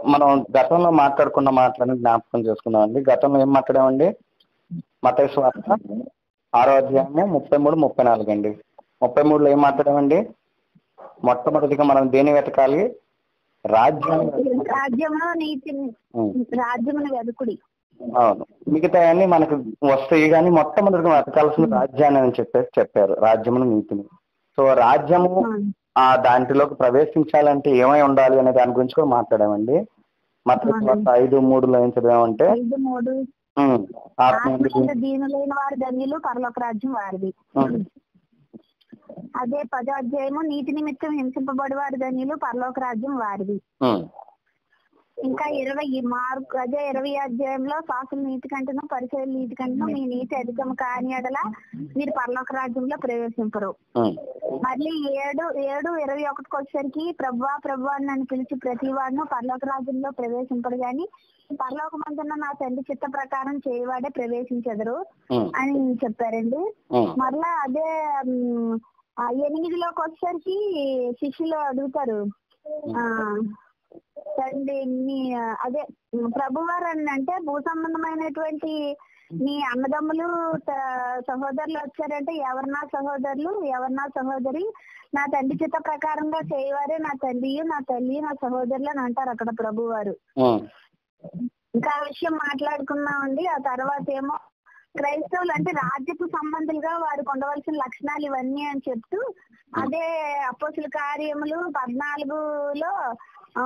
మనం గతంలో మాట్లాడుకున్న మాటలను జ్ఞాపకం చేసుకుందాం అండి గతంలో ఏం మాట్లాడామండి మత స్వార్థ ఆరో అధ్యాయము ముప్పై మూడు ముప్పై నాలుగు అండి ముప్పై మూడులో ఏం మాట్లాడామండి మొట్టమొదటిగా మనం దేని వెతకాలి రాజ్యం రాజ్యమును నీతిని ఉం. రాజ్యమును వెదుకుడి అవును మిగతా అన్ని మనకు వస్తాయి కానీ మొట్టమొదటిగా వెతకాల్సిన రాజ్యాన్ని అని చెప్పేసి చెప్పారు రాజ్యమును నీతిని సో రాజ్యము ఆ దాంట్లోకి ప్రవేశించాలంటే ఏమై ఉండాలి అనే దాని గురించి కూడా మాట్లాడామండి మత ఐదు మూడులో ఏం చదివామంటే ఐదు మూడు ఉమ్, ఆత్మ ఆత్మ దీనులైన వారి ధన్యులు పరలోక రాజ్యం వారిది ఉమ్, అదే పదో అధ్యాయము నీతి నిమిత్తం హింసింపబడి వారి ధన్యులు పరలోక రాజ్యం వారిది ఉమ్, ఇంకా ఇరవై ఈ మార్క్ అదే ఇరవై అధ్యాయంలో శాసుల నీతి కంటేనో పరిచయం నీతి కంటేనో మీ నీతి అధికం కాని ఎడల మీరు పరలోక రాజ్యంలో ప్రవేశింపరు ఉమ్, మళ్ళీ ఏడు ఏడు ఇరవై ఒకటికి వచ్చేసరికి ప్రభువా ప్రభువా అని నన్ను పిలిచి ప్రతి వాడును పరలోక రాజ్యంలో ప్రవేశింపడు గాని పరలోక మందున్న నా తండ్రి చిత్త ప్రకారం చేయవాడే ప్రవేశించెదరు ఉమ్, అని చెప్పారండి ఉమ్, మరలా అదే ఉమ్, ఆ ఎనిమిదిలోకి వచ్చేసరికి శిష్యులు అడుగుతారు ఆ తండ్రి నీ అదే ప్రభువారు అని అంటే భూ సంబంధమైనటువంటి నీ అన్నదమ్ములు త- సహోదరులు వచ్చారంటే ఎవరు నా సహోదరులు ఎవరు నా సహోదరి నా తండ్రి చిత్త ప్రకారంగా చేయవారే నా తండ్రి నా తల్లి నా సహోదరులు అని అంటారు అక్కడ ప్రభువారు ఉమ్, ఇంకా ఆ విషయం మాట్లాడుకున్నామండి ఆ తర్వాత ఏమో క్రైస్తవులు అంటే రాజ్యపు సంబంధులుగా వారికి ఉండవలసిన లక్షణాలు ఇవన్నీ అని చెప్తూ అదే అపోసుల కార్యములు పద్నాలుగులో ఆ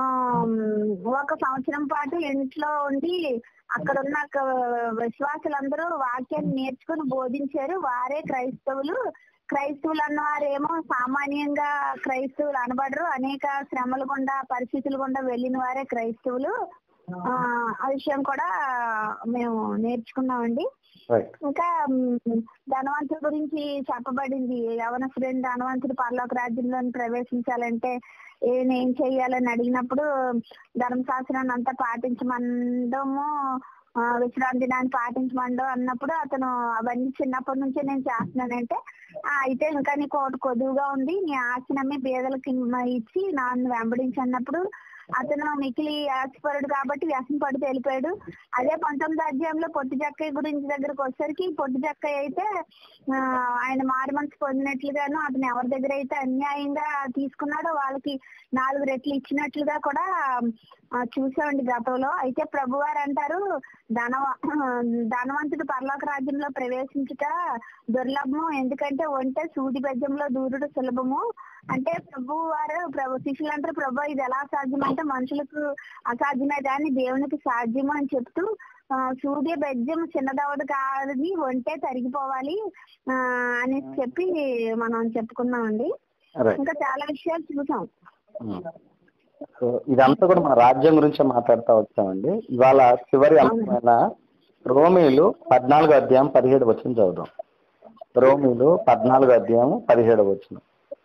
ఒక సంవత్సరం పాటు ఇంట్లో ఉండి అక్కడ ఉన్న క- విశ్వాసులందరూ వాక్యాన్ని నేర్చుకుని బోధించారు వారే క్రైస్తవులు క్రైస్తవులు అన్నవారేమో సామాన్యంగా క్రైస్తవులు అనబడరు అనేక శ్రమల గుండా పరిస్థితుల గుండా వెళ్ళిన వారే క్రైస్తవులు ఆ ఆ విషయం కూడా మేము నేర్చుకున్నామండి రైట్ ఇంకా మ్, ధనవంతుడి గురించి చెప్పబడింది యవనస్తుడు ధనవంతుడు పరలోక రాజ్యంలో ప్రవేశించాలంటే ఏం ఏం చెయ్యాలని అడిగినప్పుడు ధర్మశాస్త్రాన్ని అంతా పాటించమండము ఆ, విశ్రాంతి దినాన్ని పాటించమండం అన్నప్పుడు అతను అవన్నీ చిన్నప్పటి నుంచే నేను చేస్తున్నానంటే "ఆ, అయితే ఇంకా నీకు ఒకటి కొదువుగా ఉంది నీ ఆస్తి నమ్మి పేదలకి ఇచ్చి నన్ను వెంబడించి అన్నప్పుడు అతను మికిలి ఆశపరుడు కాబట్టి వ్యసన పడి వెళ్ళిపోయాడు అదే పంతొమ్మిది అధ్యాయంలో పొట్టి జక్కయ్య గురించి దగ్గరకు వచ్చేసరికి పొట్టి జక్కయ్య అయితే ఆ, ఆయన మారు మనసు పొందినట్లుగాను అతను ఎవరి దగ్గర అయితే అన్యాయంగా తీసుకున్నాడో వాళ్ళకి నాలుగు రెట్లు ఇచ్చినట్లుగా కూడా ఆ, చూసామండి గతంలో అయితే ప్రభువారు అంటారు ధనవ ధనవంతుడు పరలోక రాజ్యంలో ప్రవేశించుట దుర్లభము ఎందుకంటే ఒంటే సూది బెజ్జంలో దూరుడు సులభము అంటే ప్రభు వారు ప్రభు శిష్యులు అంటారు ప్రభు ఇది ఎలా సాధ్యం అంటే మనుషులకు అసాధ్యమే కానీ దేవునికి సాధ్యము అని చెప్తూ ఆ, సూర్య బెజ్జం చిన్నదవడు కాదని ఒంటే తరిగిపోవాలి ఆ, అని చెప్పి మనం చెప్పుకున్నామండి రైట్ ఇంకా చాలా విషయాలు చూసాం ఉమ్. సో ఇదంతా కూడా మన రాజ్యం గురించే మాట్లాడుతూ వచ్చామండి ఇవాళ చివరి అంశమైన రోమీలు పద్నాలుగో అధ్యాయం పదిహేడు వచ్చిన చదువుదాం రోమీలు పద్నాలుగో అధ్యాయం పదిహేడు వచ్చిన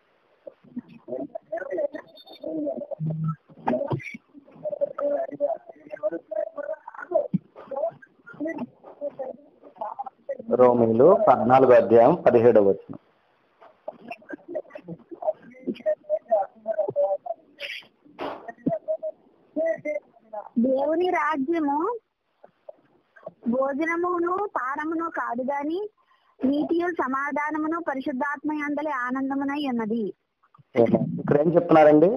రోమీలు పద్నాలుగో అధ్యాయం పదిహేడు వచ్చిన దేవుని రాజ్యము భోజనమును పానమును కాదు గాని నీతియు సమాధానమును పరిశుద్ధాత్మ అందలి ఆనందమునై ఉన్నది ఇక్కడ ఏం చెప్తున్నారండి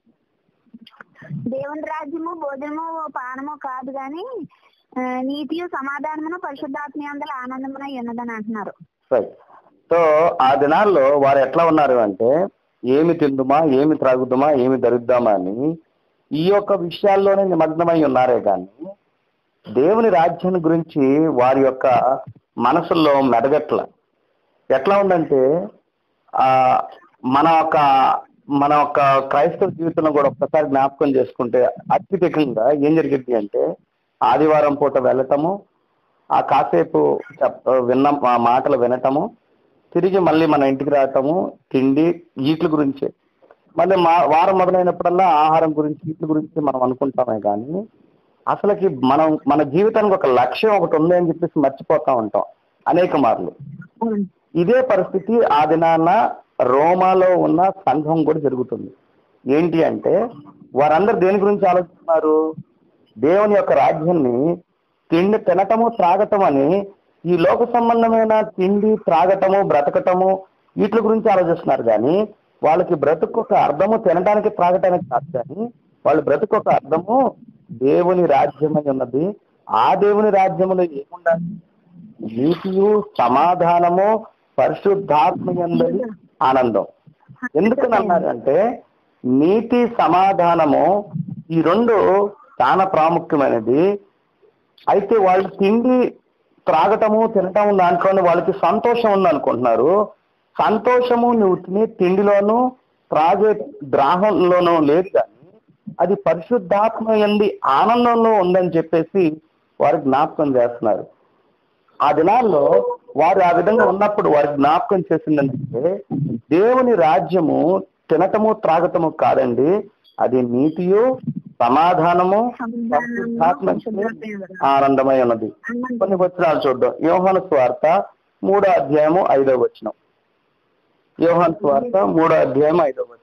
దేవుని రాజ్యము భోజనము పానము కాదు గాని ఆ, నీతియు సమాధానమును పరిశుద్ధాత్మ అందలి ఆనందమునై ఉన్నదని అంటున్నారు రైట్ సో ఆ దినాల్లో వారు ఎట్లా ఉన్నారు అంటే ఏమి తిందుమా ఏమి త్రాగుదామా ఏమి ధరిద్దామా అని ఈ యొక్క విషయాల్లోనే నిమగ్నమై ఉన్నారే కానీ దేవుని రాజ్యం గురించి వారి యొక్క మనసుల్లో మెదగట్ల ఎట్లా ఉందంటే ఆ మన యొక్క మన యొక్క క్రైస్తవ జీవితంలో కూడా ఒక్కసారి జ్ఞాపకం చేసుకుంటే అత్యధికంగా ఏం జరిగింది అంటే ఆదివారం పూట వెళ్ళటము ఆ కాసేపు చెప్ విన్న ఆ మాటలు వినటము తిరిగి మళ్ళీ మన ఇంటికి రావటము తిండి వీటి గురించే మళ్ళీ మా వారం మొదలైనప్పుడల్లా ఆహారం గురించి వీటి గురించి మనం అనుకుంటామే కానీ అసలుకి మనం మన జీవితానికి ఒక లక్ష్యం ఒకటి ఉంది అని చెప్పేసి మర్చిపోతా ఉంటాం అనేక మార్లు ఇదే పరిస్థితి ఆ దినాన రోమాలో ఉన్న సంఘం కూడా జరుగుతుంది ఏంటి అంటే వారందరూ దేని గురించి ఆలోచిస్తున్నారు దేవుని యొక్క రాజ్యాన్ని తిండి తినటము త్రాగటం అని ఈ లోక సంబంధమైన తిండి త్రాగటము బ్రతకటము వీటి గురించి ఆలోచిస్తున్నారు కానీ వాళ్ళకి బ్రతుకు ఒక అర్థము తినడానికి త్రాగటానికి కాదు కానీ వాళ్ళ బ్రతుకు ఒక అర్థము దేవుని రాజ్యమై ఉన్నది ఆ దేవుని రాజ్యములో ఏముండాలి నీతియు సమాధానము పరిశుద్ధాత్మయందరి ఆనందం ఎందుకని అన్నారంటే నీతి సమాధానము ఈ రెండు చాలా ప్రాముఖ్యమైనది అయితే వాళ్ళు తిండి త్రాగటము తినటము దాంట్లోనే వాళ్ళకి సంతోషం ఉంది అనుకుంటున్నారు సంతోషము నువ్వు తినే తిండిలోను త్రాగే ద్రాహంలోనూ లేదు కానీ అది పరిశుద్ధాత్మ ఎంది ఆనందంలో ఉందని చెప్పేసి వారు జ్ఞాపకం చేస్తున్నారు ఆ దినాల్లో వారు ఆ విధంగా ఉన్నప్పుడు వారి జ్ఞాపకం చేసిందంటే దేవుని రాజ్యము తినటము త్రాగటము కాదండి అది నీతియు సమాధానము పరిశుద్ధాత్మకి ఆనందమై ఉన్నది కొన్ని వచనాలు చూద్దాం యోహాను స్వార్త మూడో అధ్యాయము ఐదో వచనం యోహాను స్వార్త మూడో అధ్యాయం ఐదో వచనం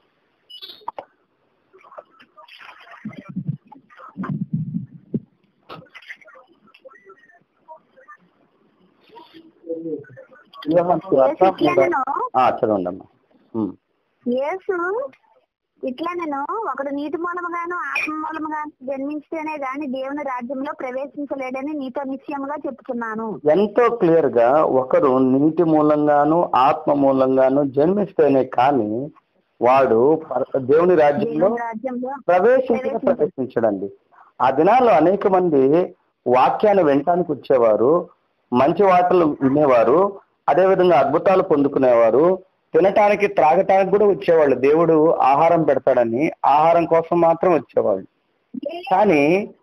యోహాను స్వార్త మూడో ఆ, చదవండి అమ్మా ఉమ్. యేసు ఇట్లా నేను ఒకడు నీటి మూలముగాను ఆత్మ మూలముగాను జన్మించితేనే గాని దేవుని రాజ్యంలో ప్రవేశించలేడని నీతో నిశ్చయముగా చెప్తున్నాను ఎంతో క్లియర్ గా ఒకరు నీటి మూలంగాను ఆత్మ మూలంగాను జన్మిస్తేనే కానీ వాడు పర- దేవుని రాజ్యంలో దేవుని రాజ్యంలో ప్రవేశించిన ప్రవేశించడండి ఆ దినాల్లో అనేక మంది వాక్యాన్ని వినటానికి వచ్చేవారు మంచి వార్తలు వినేవారు అదేవిధంగా అద్భుతాలు పొందుకునేవారు తినటానికి త్రాగటానికి కూడా వచ్చేవాళ్ళు దేవుడు ఆహారం పెడతాడని ఆహారం కోసం మాత్రం వచ్చేవాళ్ళు కానీ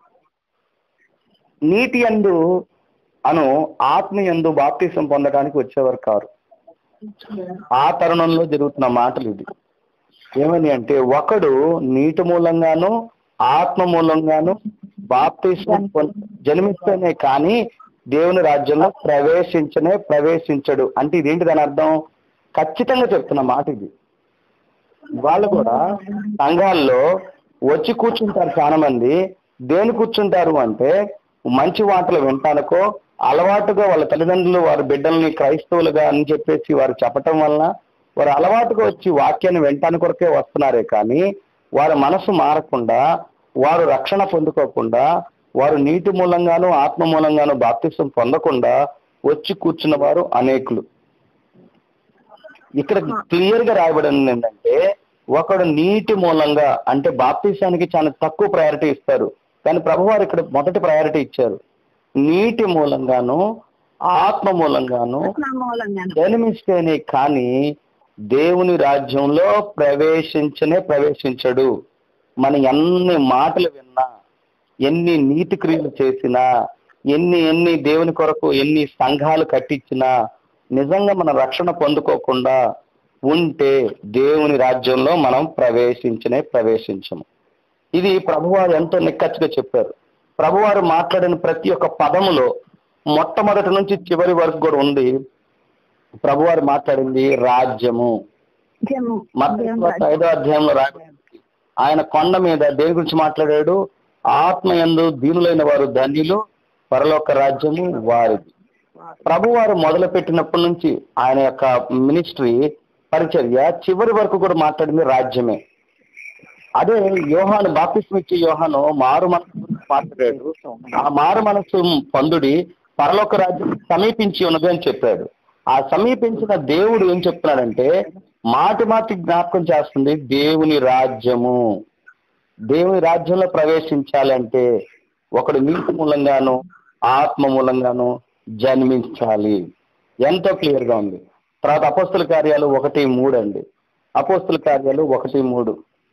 నీటి యందు అను ఆత్మ యందు బాప్తీసం పొందడానికి వచ్చేవారు కారు ఆ తరుణంలో జరుగుతున్న మాటలు ఇది ఏమని అంటే ఒకడు నీటి మూలంగాను ఆత్మ మూలంగాను బాప్తీసం పొంద- జన్మిస్తేనే కానీ దేవుని రాజ్యంలో ప్రవేశించనే ప్రవేశించడు అంటే ఇదేంటి దాని అర్థం ఖచ్చితంగా చెప్తున్న మాట ఇది వాళ్ళు కూడా సంఘాల్లో వచ్చి కూర్చుంటారు చాలా మంది దేని కూర్చుంటారు అంటే మంచి మాటలు వినటానికో అలవాటుగా వాళ్ళ తల్లిదండ్రులు వారి బిడ్డల్ని క్రైస్తవులుగా అని చెప్పేసి వారు చెప్పటం వలన వారు అలవాటుగా వచ్చి వాక్యాన్ని వినటానికి కొరకే వస్తున్నారే కానీ వారి మనసు మారకుండా వారు రక్షణ పొందుకోకుండా వారు నీటి మూలంగాను ఆత్మ మూలంగాను బాప్తిసం పొందకుండా వచ్చి కూర్చున్న వారు అనేకులు ఇక్కడ క్లియర్ గా రాయబడింది ఏంటంటే ఒకడు నీటి మూలంగా అంటే బాప్తీసానికి చాలా తక్కువ ప్రయారిటీ ఇస్తారు కానీ ప్రభువారు ఇక్కడ మొదటి ప్రయారిటీ ఇచ్చారు నీటి మూలంగాను ఆత్మ మూలంగాను ఆత్మ మూలంగాను జన్మిస్తేనే కానీ దేవుని రాజ్యంలో ప్రవేశించనే ప్రవేశించడు మనం ఎన్ని మాటలు విన్నా ఎన్ని నీతి క్రియలు చేసినా ఎన్ని ఎన్ని దేవుని కొరకు ఎన్ని సంఘాలు కట్టించినా నిజంగా మన రక్షణ పొందుకోకుండా ఉంటే దేవుని రాజ్యంలో మనం ప్రవేశించనే ప్రవేశించము ఇది ప్రభువారు ఎంతో నిక్కచ్చిగా చెప్పారు ప్రభువారు మాట్లాడిన ప్రతి ఒక్క పదములో మొట్టమొదటి నుంచి చివరి వరకు కూడా ఉంది ప్రభువారు మాట్లాడింది రాజ్యము జమ్ము మత్తయి దేవుని సువార్త రాజ్యం. ఐదో అధ్యాయంలో రాబడింది ఆయన కొండ మీద దేని గురించి మాట్లాడాడు ఆత్మయందు దీనులైన వారు ధన్యులు పరలోక రాజ్యము వారిది ప్రభువారు మొదలు పెట్టినప్పటి నుంచి ఆయన యొక్క మినిస్ట్రీ పరిచర్య చివరి వరకు కూడా మాట్లాడింది రాజ్యమే అదే యోహాను బాప్తిస్మ ఇచ్చే యోహాను మారు మనసు గురించి మాట్లాడాడు ఆ మారు మనసు పొందుడి పరలోక రాజ్యం సమీపించి ఉన్నది అని చెప్పాడు ఆ సమీపించిన దేవుడు ఏం చెప్తున్నాడంటే మాటి మాటి జ్ఞాపకం చేస్తుంది దేవుని రాజ్యము దేవుని రాజ్యంలో ప్రవేశించాలంటే ఒకడు నీతి మూలంగాను ఆత్మ మూలంగాను జన్మించాలి ఎంతో క్లియర్ గా ఉంది తర్వాత అపోస్తుల కార్యాలు ఒకటి మూడు అండి అపోస్తుల కార్యాలు ఒకటి మూడు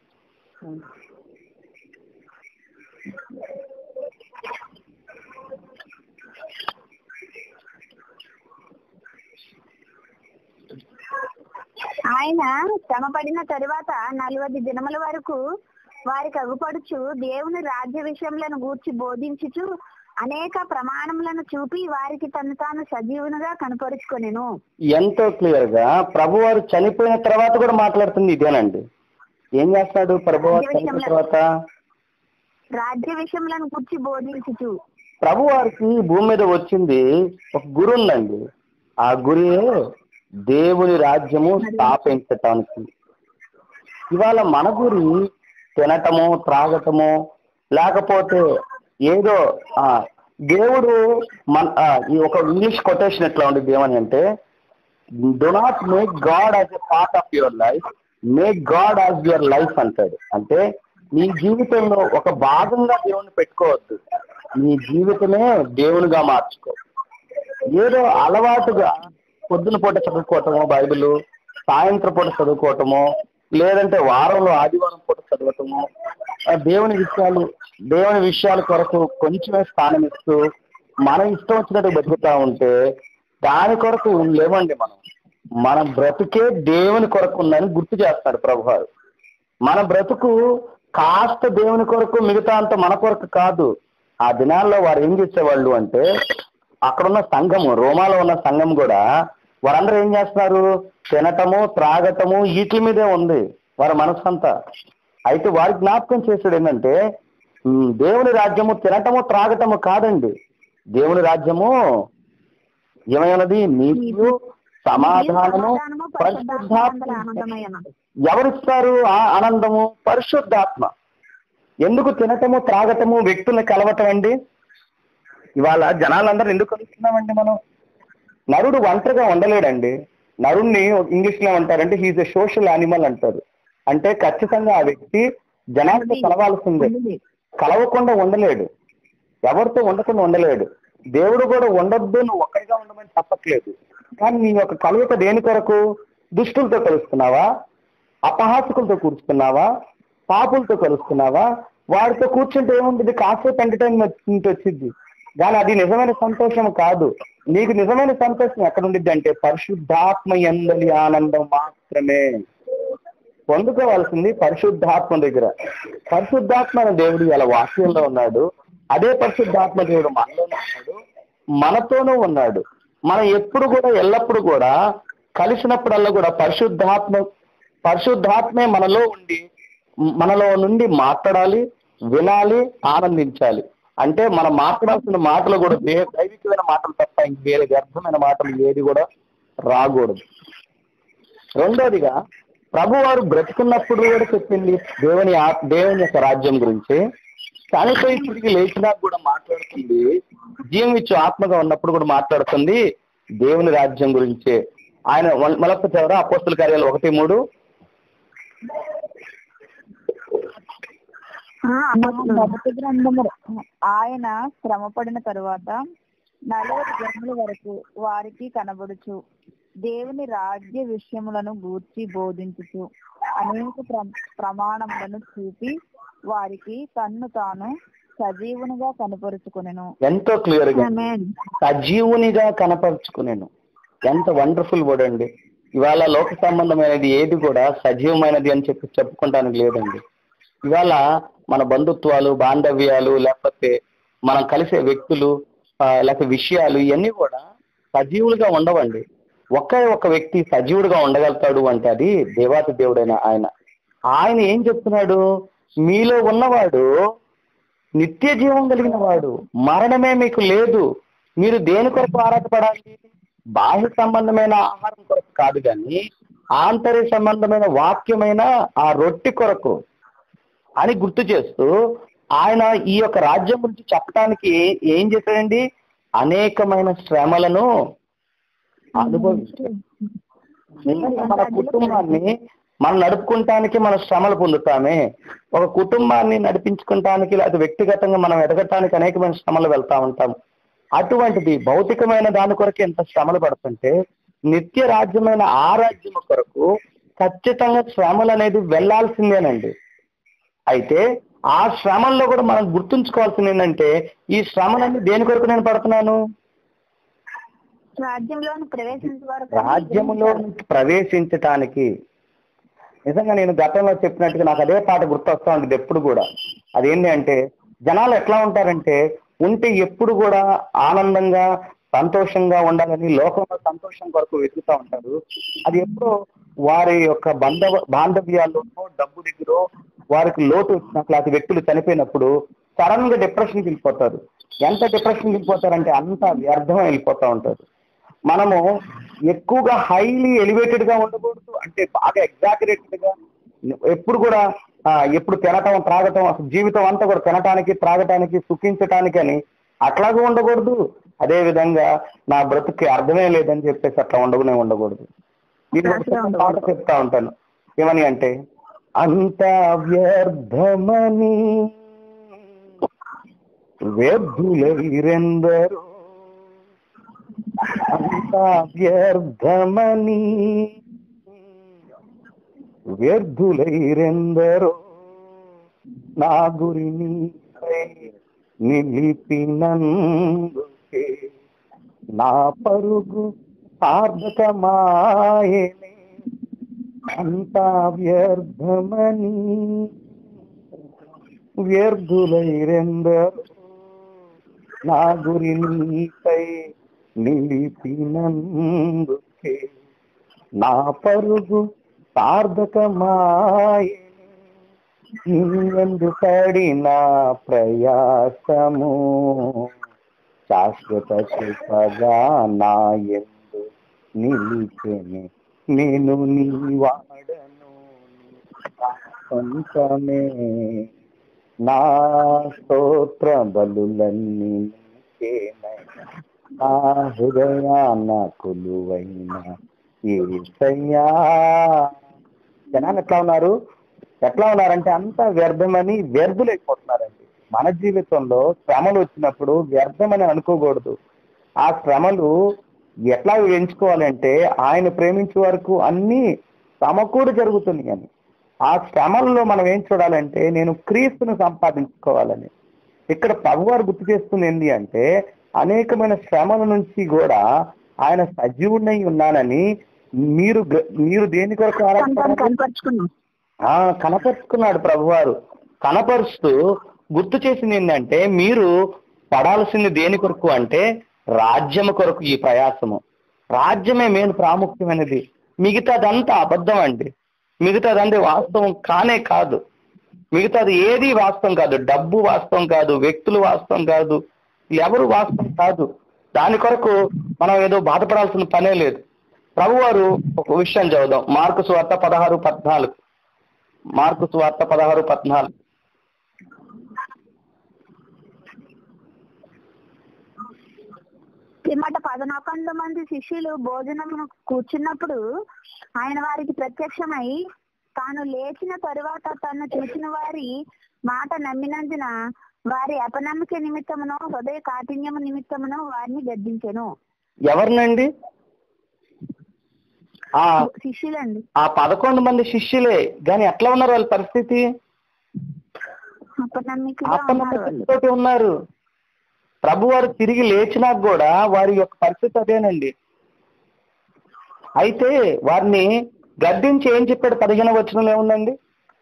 ఆయన శ్రమ పడిన తరువాత నలభై దినముల వరకు వారికి అగుపడుచు దేవుని రాజ్య విషయములను గూర్చి బోధించుచు అనేక ప్రమాణములను చూపి వారికి తను తాను సజీవునిగా కనపరుచుకొనెను ఎంతో క్లియర్ గా ప్రభువారు చనిపోయిన తర్వాత కూడా మాట్లాడుతుంది ఇదేనండి ఏం చేస్తాడు ప్రభువారు చనిపోయిన తర్వాత రాజ్య విషయములను గుర్చి బోధించుచు ప్రభు వారికి భూమి మీద వచ్చింది ఒక గురి ఉందండి ఆ గురి దేవుని రాజ్యము స్థాపించటానికి ఇవాళ మన గురి తినటము త్రాగటము లేకపోతే ఏదో ఆ దేవుడు మన ఆ, ఈ ఒక ఇంగ్లీష్ కొటేషన్ ఎట్లా ఉంది ఏమని అంటే do not make God as a part of your life make God as your life అంటాడు అంటే నీ జీవితంలో ఒక భాగంగా దేవుని పెట్టుకోవద్దు నీ జీవితమే దేవునిగా మార్చుకో ఏదో అలవాటుగా పొద్దున పూట చదువుకోవటము బైబిల్ సాయంత్రం పూట చదువుకోవటము లేదంటే వారంలో ఆదివారం పూట చదవటము ఆ దేవుని విషయాలు దేవుని విషయాల కొరకు కొంచెమే స్థానం ఇస్తూ మనం ఇష్టం వచ్చినట్టు బతుకుతా ఉంటే దాని కొరకు లేవండి మనం మన బ్రతుకే దేవుని కొరకు ఉందని గుర్తు చేస్తాడు ప్రభువారు మన బ్రతుకు కాస్త దేవుని కొరకు మిగతా అంత మన కొరకు కాదు ఆ దినాల్లో వారు ఏం చేసేవాళ్ళు అంటే అక్కడున్న సంఘము రోమాలో ఉన్న సంఘం కూడా వారందరూ ఏం చేస్తున్నారు తినటము త్రాగటము వీటి మీదే ఉంది వారి మనసంతా అయితే వారి జ్ఞాపకం చేసేది ఏంటంటే ఉమ్, దేవుని రాజ్యము తినటము త్రాగటము కాదండి దేవుని రాజ్యము ఏమైనది నీకు సమాధానము సమాధానము పరిశుద్ధాత్మ పరిశుద్ధాత్మ ఆనందమైన ఎవరిస్తారు ఆ ఆనందము పరిశుద్ధాత్మ ఎందుకు తినటము త్రాగటము వ్యక్తుల్ని కలవటం అండి ఇవాళ జనాలందరూ ఎందుకు కలుస్తున్నామండి మనం నరుడు ఒంటరిగా ఉండలేడండి నరుణ్ణి ఇంగ్లీష్ లో అంటారంటే హీజ్ ఎ సోషల్ యానిమల్ అంటారు అంటే ఖచ్చితంగా ఆ వ్యక్తి జనాలతో కలవాల్సిందే కలవకుండా ఉండలేడు ఎవరితో ఉండకుండా ఉండలేడు దేవుడు కూడా ఉండొద్దు నువ్వు ఒక్కడిగా ఉండమని చెప్పట్లేదు కానీ నీ యొక్క కలయిక దేని కొరకు దుష్టులతో కలుస్తున్నావా అపహాసకులతో కూర్చున్నావా పాపులతో కలుస్తున్నావా వాడితో కూర్చుంటే ఏముంటుంది కాసేపు ఎంటర్టైన్మెంట్ వచ్చింది కానీ అది నిజమైన సంతోషం కాదు నీకు నిజమైన సంతోషం ఎక్కడ ఉండిద్ది అంటే పరిశుద్ధాత్మ ఎందలి ఆనందం మాత్రమే పొందుకోవాల్సింది పరిశుద్ధాత్మ దగ్గర పరిశుద్ధాత్మ అనే దేవుడు ఇలా వాక్యంలో ఉన్నాడు అదే పరిశుద్ధాత్మ దేవుడు మనలోనే ఉన్నాడు మనతోనూ ఉన్నాడు మనం ఎప్పుడు కూడా ఎల్లప్పుడు కూడా కలిసినప్పుడల్లా కూడా పరిశుద్ధాత్మ పరిశుద్ధాత్మే మనలో ఉండి మనలో నుండి మాట్లాడాలి వినాలి ఆనందించాలి అంటే మనం మాట్లాడాల్సిన మాటలు కూడా దే- దైవికమైన మాటలు తప్ప ఇంక వేరే వ్యర్థమైన మాటలు ఏది కూడా రాకూడదు రెండోదిగా ప్రభువారు బ్రతుకున్నప్పుడు కూడా చెప్పింది దేవుని ఆ- దేవుని యొక్క రాజ్యం గురించి చనిపోయి తిరిగి లేచినా కూడా మాట్లాడుతుంది జీవం ఇచ్చు ఆత్మగా ఉన్నప్పుడు కూడా మాట్లాడుతుంది దేవుని రాజ్యం గురించే ఆయన మలప్ప చివర అపోస్తుల కార్యాలు ఒకటి మూడు మొదటి గ్రంథము ఆయన శ్రమపడిన తరువాత నలభై జన్మల వరకు వారికి కనబడుచు దేవుని రాజ్య విషయములను గూర్చి బోధించుచు అనేక ప్ర- ప్రమాణములను చూపి వారికి తన్ను తాను సజీవునిగా కనపరుచుకునేను ఎంతో క్లియర్ గా ఆమేన్. సజీవునిగా కనపరుచుకునేను ఎంత వండర్ఫుల్ వర్డ్ అండి ఇవాళ లోక సంబంధమైనది ఏది కూడా సజీవమైనది అని చెప్పి చెప్పుకోవడానికి లేదండి ఇవాళ మన బంధుత్వాలు బాంధవ్యాలు లేకపోతే మనం కలిసే వ్యక్తులు ఆ, లేకపోతే విషయాలు ఇవన్నీ కూడా సజీవులుగా ఉండవండి ఒకే ఒక వ్యక్తి సజీవుడుగా ఉండగలుగుతాడు అంటే అది దేవాతి దేవుడైన ఆయన ఆయన ఏం చెప్తున్నాడు మీలో ఉన్నవాడు నిత్య జీవం కలిగిన వాడు మరణమే మీకు లేదు మీరు దేని కొరకు ఆరాటపడాలి బాహ్య సంబంధమైన ఆహారం కొరకు కాదు కానీ ఆంతర్య సంబంధమైన వాక్యమైన ఆ రొట్టె కొరకు అని గుర్తు చేస్తూ ఆయన ఈ యొక్క రాజ్యం గురించి చెప్పడానికి ఏం చేశాడండి అనేకమైన శ్రమలను అనుభవించాడు నిజంగా మన కుటుంబాన్ని మనం నడుపుకుంటానికి మన శ్రమలు పొందుతామే ఒక కుటుంబాన్ని నడిపించుకుంటానికి లేదా వ్యక్తిగతంగా మనం ఎదగటానికి అనేకమైన శ్రమలు వెళ్తా ఉంటాం అటువంటిది భౌతికమైన దాని కొరకు ఎంత శ్రమలు పడుతుంటే నిత్య రాజ్యమైన ఆ రాజ్యం కొరకు ఖచ్చితంగా శ్రమలు అనేది వెళ్లాల్సిందేనండి అయితే ఆ శ్రమల్లో కూడా మనం గుర్తుంచుకోవాల్సింది ఏంటంటే ఈ శ్రమలన్నీ దేని కొరకు నేను పడుతున్నాను రాజ్యంలోని ప్రవేశించే వరకు రాజ్యములో ప్రవేశించటానికి నిజంగా నేను గతంలో చెప్పినట్టుగా నాకు అదే పాట గుర్తొస్తా ఉంటుంది ఎప్పుడు కూడా అదేంటి అంటే జనాలు ఎట్లా ఉంటారంటే ఉంటే ఎప్పుడు కూడా ఆనందంగా సంతోషంగా ఉండాలని లోకంలో సంతోషం కొరకు వెతుకుతా ఉంటారు అది ఎప్పుడో వారి యొక్క బంధవ బాంధవ్యాల్లోనో డబ్బు దగ్గర వారికి లోటు వచ్చినట్లు అటు వ్యక్తులు చనిపోయినప్పుడు సడన్ గా డిప్రెషన్కి వెళ్ళిపోతారు ఎంత డిప్రెషన్కి వెళ్ళిపోతారంటే అంత వ్యర్థం వెళ్ళిపోతూ ఉంటారు మనము ఎక్కువగా హైలీ ఎలివేటెడ్ గా ఉండకూడదు అంటే బాగా ఎగ్జాగరేటెడ్ గా ఎప్పుడు కూడా ఆ, ఎప్పుడు తినటం త్రాగటం అసలు జీవితం అంతా కూడా తినటానికి త్రాగటానికి సుఖించటానికి అని అట్లాగే ఉండకూడదు అదే విధంగా నా బ్రతుక్కి అర్థమే లేదని చెప్పేసి అట్లా ఉండకునే ఉండకూడదు ఇది ఒక అట్లా చిన్న పాట చెప్తా ఉంటాను ఏమని అంటే అంత వ్యర్థమని వ్యర్థులైరెందరు అంత వ్యర్థమని వ్యర్థులైరెందరో నా గురి నీపై నిలిపినందుకే నా పరుగు సార్థకమాయనే అంత వ్యర్థమని వ్యర్థులైరెందరో నా గురి నీపై నిలిపినందుకే నా పరుగు సార్థకమాయే నీయందు పడిన ప్రయాసము శాశ్వత కృపగా నా ఎందు నిలిచెని నేను నీ వాడను సొంతమే నా స్తోత్ర బలులన్నీ నీకేనయ్యా. నా హృదయాన కొలువైన ఏసయ్యా జనాలు ఎట్లా ఉన్నారు ఎట్లా ఉన్నారంటే అంతా వ్యర్థమని వ్యర్థులైపోతున్నారండి మన జీవితంలో శ్రమలు వచ్చినప్పుడు వ్యర్థమని అనుకోకూడదు ఆ శ్రమలు ఎట్లా ఎంచుకోవాలంటే ఆయన ప్రేమించే వరకు అన్ని సమకూడి జరుగుతున్నాయి అని ఆ శ్రమల్లో మనం ఏం చూడాలంటే నేను క్రీస్తును సంపాదించుకోవాలని ఇక్కడ ప్రభువారు గుర్తు చేస్తుంది ఏంటి అంటే అనేకమైన శ్రమల నుంచి కూడా ఆయన సజీవుడై ఉన్నానని మీరు గ- మీరు దేని కొరకు సంతానం ఆరాటపడాలి? కనపరుచుకున్నాం ఆ కనపరుచుకున్నాడు ప్రభువారు కనపరుస్తూ గుర్తు చేసింది ఏంటంటే మీరు పడాల్సింది దేని కొరకు అంటే రాజ్యము కొరకు ఈ ప్రయాసము రాజ్యమే మెయిన్ ప్రాముఖ్యమైనది మిగతాదంతా అబద్ధం అండి మిగతాదంటే వాస్తవం కానే కాదు మిగతాది ఏది వాస్తవం కాదు డబ్బు వాస్తవం కాదు వ్యక్తులు వాస్తవం కాదు ఎవరు వాస్తవం కాదు దాని కొరకు మనం ఏదో బాధపడాల్సిన పనే లేదు ప్రభువారు ఒక విషయం చదువుదాం మార్కు సువార్త పదహారు పద్నాలుగు మార్కు సువార్త పదహారు పద్నాలుగు పిమ్మట పదనొకండు మంది శిష్యులు భోజనమును కూర్చున్నప్పుడు ఆయన వారికి ప్రత్యక్షమై తాను లేచిన తరువాత తను చూసిన వారి మాట నమ్మినందున వారి అపనమ్మిక నిమిత్తమును హృదయ కాఠిన్యము నిమిత్తమును వారిని గద్దించెను ఎవరినండి ఆ శిష్యులండి ఆ పదకొండు మంది శిష్యులే కానీ ఎట్లా ఉన్నారు వాళ్ళ పరిస్థితి అపనమ్మికగా ఉన్నారు వాళ్ళు అప్పనమ్మకతోటి ఉన్నారు ప్రభువారు తిరిగి లేచినా కూడా వారి యొక్క పరిస్థితి అదేనండి అయితే వారిని గద్దించి ఏం చెప్పాడు పదిహేను వచనంలో ఏముందండి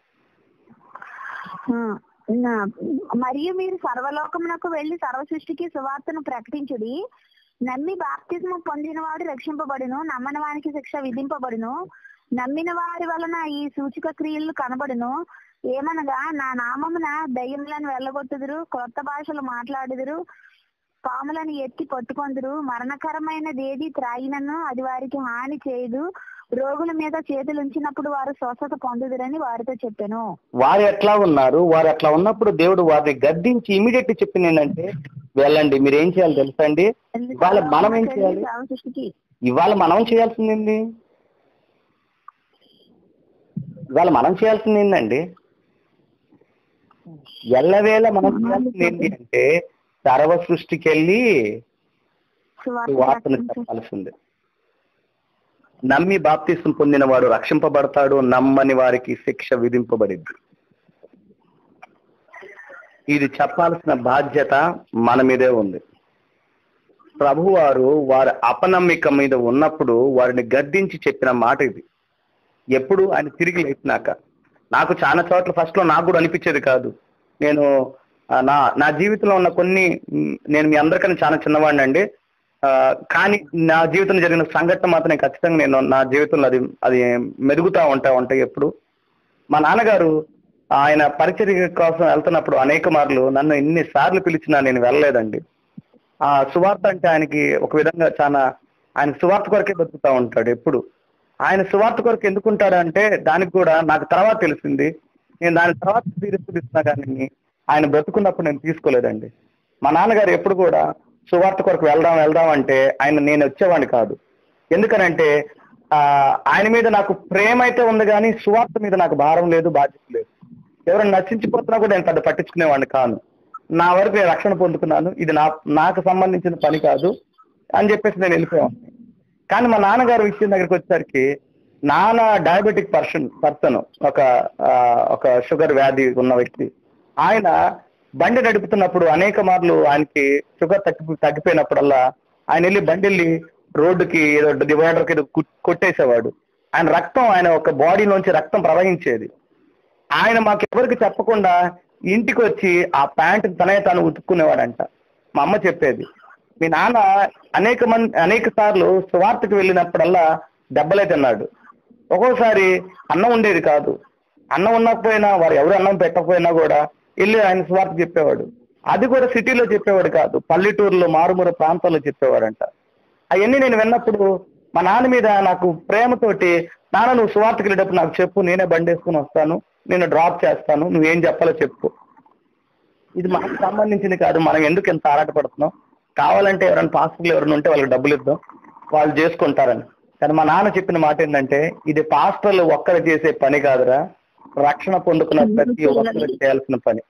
ఆ, నా- మరియు మీరు సర్వలోకమునకు వెళ్లి సర్వ సృష్టికి సువార్తను ప్రకటించుడి నమ్మి బాప్తిజము పొందిన వాడు రక్షింపబడును నమ్మని వానికి శిక్ష విధింపబడును నమ్మిన వారి వలన ఈ సూచక క్రియలు కనబడును ఏమనగా నా నామమున దయ్యములను వెళ్ళగొట్టుదురు కొత్త భాషలు మాట్లాడుదురు పాములను ఎత్తి పట్టుకొందురు మరణకరమైనది ఏది త్రాగినను అది వారికి హాని చేయదు రోగుల మీద చేతులు ఉంచినప్పుడు వారు స్వస్థత పొందుదురని వారితో చెప్పాను వారు ఎట్లా ఉన్నారు వారు అట్లా ఉన్నప్పుడు దేవుడు వారిని గద్దించి ఇమీడియట్ చెప్పింది ఏంటంటే వెళ్ళండి మీరు ఏం చేయాలి తెలుసా అండి ఇవాళ మనం ఏం చేయాలి సర్వ సృష్టికి ఇవాళ మనం చేయాల్సింది ఏంది ఇవాళ మనం చేయాల్సింది ఏంటండి ఎల్లవేళ మనం చేయాల్సింది ఏంటి అంటే సర్వ సృష్టికి వెళ్ళి సువార్త వార్తను ప్రకటించు. చెప్పాల్సిందే నమ్మి బాప్తిసం పొందిన వాడు రక్షింపబడతాడు నమ్మని వారికి శిక్ష విధింపబడింది ఇది చెప్పాల్సిన బాధ్యత మన మీదే ఉంది ప్రభువారు వారి అపనమ్మిక మీద ఉన్నప్పుడు వారిని గద్దించి చెప్పిన మాట ఇది ఎప్పుడు ఆయన తిరిగి లేచినాక నాకు చాలా చోట్ల ఫస్ట్ లో నాకు కూడా అనిపించేది కాదు నేను ఆ, నా నా జీవితంలో ఉన్న కొన్ని మ్, నేను మీ అందరికన్నా చాలా చిన్నవాడిని అండి ఆ, కానీ నా జీవితంలో జరిగిన సంఘటన మాత్రం నేను ఖచ్చితంగా నేను నా జీవితంలో అది అది మెరుగుతా ఉంటా ఉంటాయి ఎప్పుడు మా నాన్నగారు ఆయన పరిచర్య కోసం వెళ్తున్నప్పుడు అనేక మార్లు నన్ను ఎన్ని సార్లు పిలిచినా నేను వెళ్ళలేదండి ఆ సువార్త అంటే ఆయనకి ఒక విధంగా చాలా ఆయన సువార్త కొరకే బతుకుతా ఉంటాడు ఎప్పుడు ఆయన సువార్త కొరకు ఎందుకుంటాడు అంటే దానికి కూడా నాకు తర్వాత తెలిసింది నేను దాని తర్వాత తీరుస్తున్నా కానీ ఆయన బ్రతుకున్నప్పుడు నేను తీసుకోలేదండి మా నాన్నగారు ఎప్పుడు కూడా సువార్త కొరకు వెళ్దాం వెళ్దాం అంటే ఆయన నేను వచ్చేవాడిని కాదు ఎందుకనంటే ఆ ఆయన మీద నాకు ప్రేమ అయితే ఉంది కానీ సువార్త మీద నాకు భారం లేదు బాధ్యత లేదు ఎవరైనా నశించిపోతున్నా కూడా నేను పెద్ద పట్టించుకునేవాడిని కాను నా వరకు నేను రక్షణ పొందుకున్నాను ఇది నా నాకు సంబంధించిన పని కాదు అని చెప్పేసి నేను వెళ్ళిపోయాను కానీ మా నాన్నగారు విషయం దగ్గరికి వచ్చేసరికి నాన్న డయాబెటిక్ పర్సన్ పర్సన్ ఒక ఆ, ఒక షుగర్ వ్యాధి ఉన్న వ్యక్తి ఆయన బండి నడుపుతున్నప్పుడు అనేక మార్లు ఆయనకి షుగర్ తగ్గి తగ్గిపోయినప్పుడల్లా ఆయన వెళ్ళి బండి వెళ్ళి రోడ్డుకి ఏదో డివైడర్కి ఏదో కు- కొట్టేసేవాడు ఆయన రక్తం ఆయన ఒక బాడీలోంచి రక్తం ప్రవహించేది ఆయన మాకు ఎవరికి చెప్పకుండా ఇంటికి వచ్చి ఆ ప్యాంట్ తనే తాను ఉతుక్కునేవాడంట మా అమ్మ చెప్పేది మీ నాన్న అనేక మంది అనేక సార్లు సువార్తకు వెళ్ళినప్పుడల్లా దెబ్బలే తిన్నాడు ఒక్కోసారి అన్నం ఉండేది కాదు అన్నం ఉండకపోయినా వారు ఎవరు అన్నం పెట్టకపోయినా కూడా వెళ్ళి ఆయన సువార్త చెప్పేవాడు అది కూడా సిటీలో చెప్పేవాడు కాదు పల్లెటూరులో మారుమూల ప్రాంతాల్లో చెప్పేవాడంట అవన్నీ నేను విన్నప్పుడు మా నాన్న మీద నాకు ప్రేమతోటి నాన్న నువ్వు సువార్తకి వెళ్ళేటప్పుడు నాకు చెప్పు నేనే బండి వేసుకుని వస్తాను నేను డ్రాప్ చేస్తాను నువ్వేం చెప్పాలో చెప్పు ఇది మనకు సంబంధించింది కాదు మనం ఎందుకు ఎంత ఆరాటపడుతున్నాం కావాలంటే ఎవరైనా పాస్టర్లు ఎవరైనా ఉంటే వాళ్ళకి డబ్బులు ఇద్దాం వాళ్ళు చేసుకుంటారని కానీ మా నాన్న చెప్పిన మాట ఏంటంటే ఇది పాస్టర్లు ఒక్కరు చేసే పని కాదురా రక్షణ పొందుకున్న ప్రతి ఒక్కరు చేయాల్సిన పని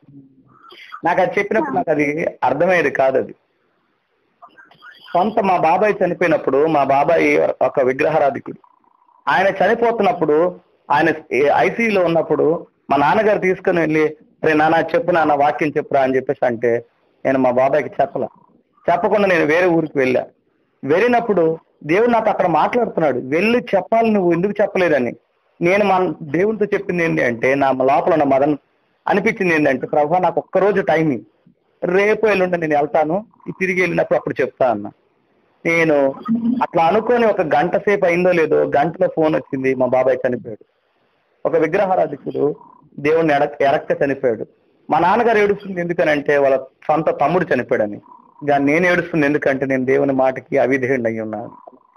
నాకు అది చెప్పినప్పుడు నాకు అది అర్థమయ్యేది కాదు అది సొంత మా బాబాయ్ చనిపోయినప్పుడు మా బాబాయ్ ఒక విగ్రహారాధికుడు ఆయన చనిపోతున్నప్పుడు ఆయన ఐసీయూలో ఉన్నప్పుడు మా నాన్నగారు తీసుకుని వెళ్ళి రే నాన్న చెప్పు నాన్న వాక్యం చెప్పురా అని చెప్పేసి అంటే నేను మా బాబాయ్కి చెప్పల చెప్పకుండా నేను వేరే ఊరికి వెళ్ళా వెళ్ళినప్పుడు దేవుడు నాతో అక్కడ మాట్లాడుతున్నాడు వెళ్ళి చెప్పాలి నువ్వు ఎందుకు చెప్పలేదని నేను మా దేవునితో చెప్పింది ఏంటి అంటే నా లోపల ఉన్న మదన్ అనిపించింది ఏంటంటే ప్రభా నాకు ఒక్క రోజు టైం ఇవ్వు. రేపు ఎల్లుండి నేను వెళ్తాను ఈ తిరిగి వెళ్ళినప్పుడు అప్పుడు చెప్తా అన్న నేను అట్లా అనుకొని ఒక గంట సేపు అయిందో లేదో గంటలో ఫోన్ వచ్చింది మా బాబాయ్ చనిపోయాడు ఒక విగ్రహారాధికుడు దేవుణ్ణి ఎడక్ ఎరక్క చనిపోయాడు మా నాన్నగారు ఏడుస్తుంది ఎందుకనంటే వాళ్ళ సొంత తమ్ముడు చనిపోయాడని కానీ నేను ఏడుస్తుంది ఎందుకంటే నేను దేవుని మాటకి అవిధేయుడు అయి ఉన్నాను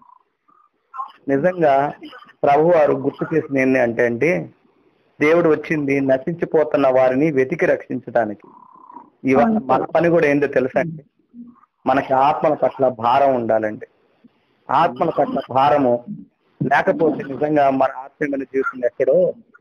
నిజంగా ప్రభు వారు గుర్తు చేసింది ఏంటి అంటే అండి దేవుడు వచ్చింది నశించిపోతున్న వారిని వెతికి రక్షించడానికి ఇవాళ మన పని కూడా ఏందో తెలుసా అండి మనకి ఆత్మల పట్ల భారం ఉండాలండి ఆత్మల పట్ల భారము లేకపోతే నిజంగా మన ఆత్మీయమైన జీవితం ఎక్కడో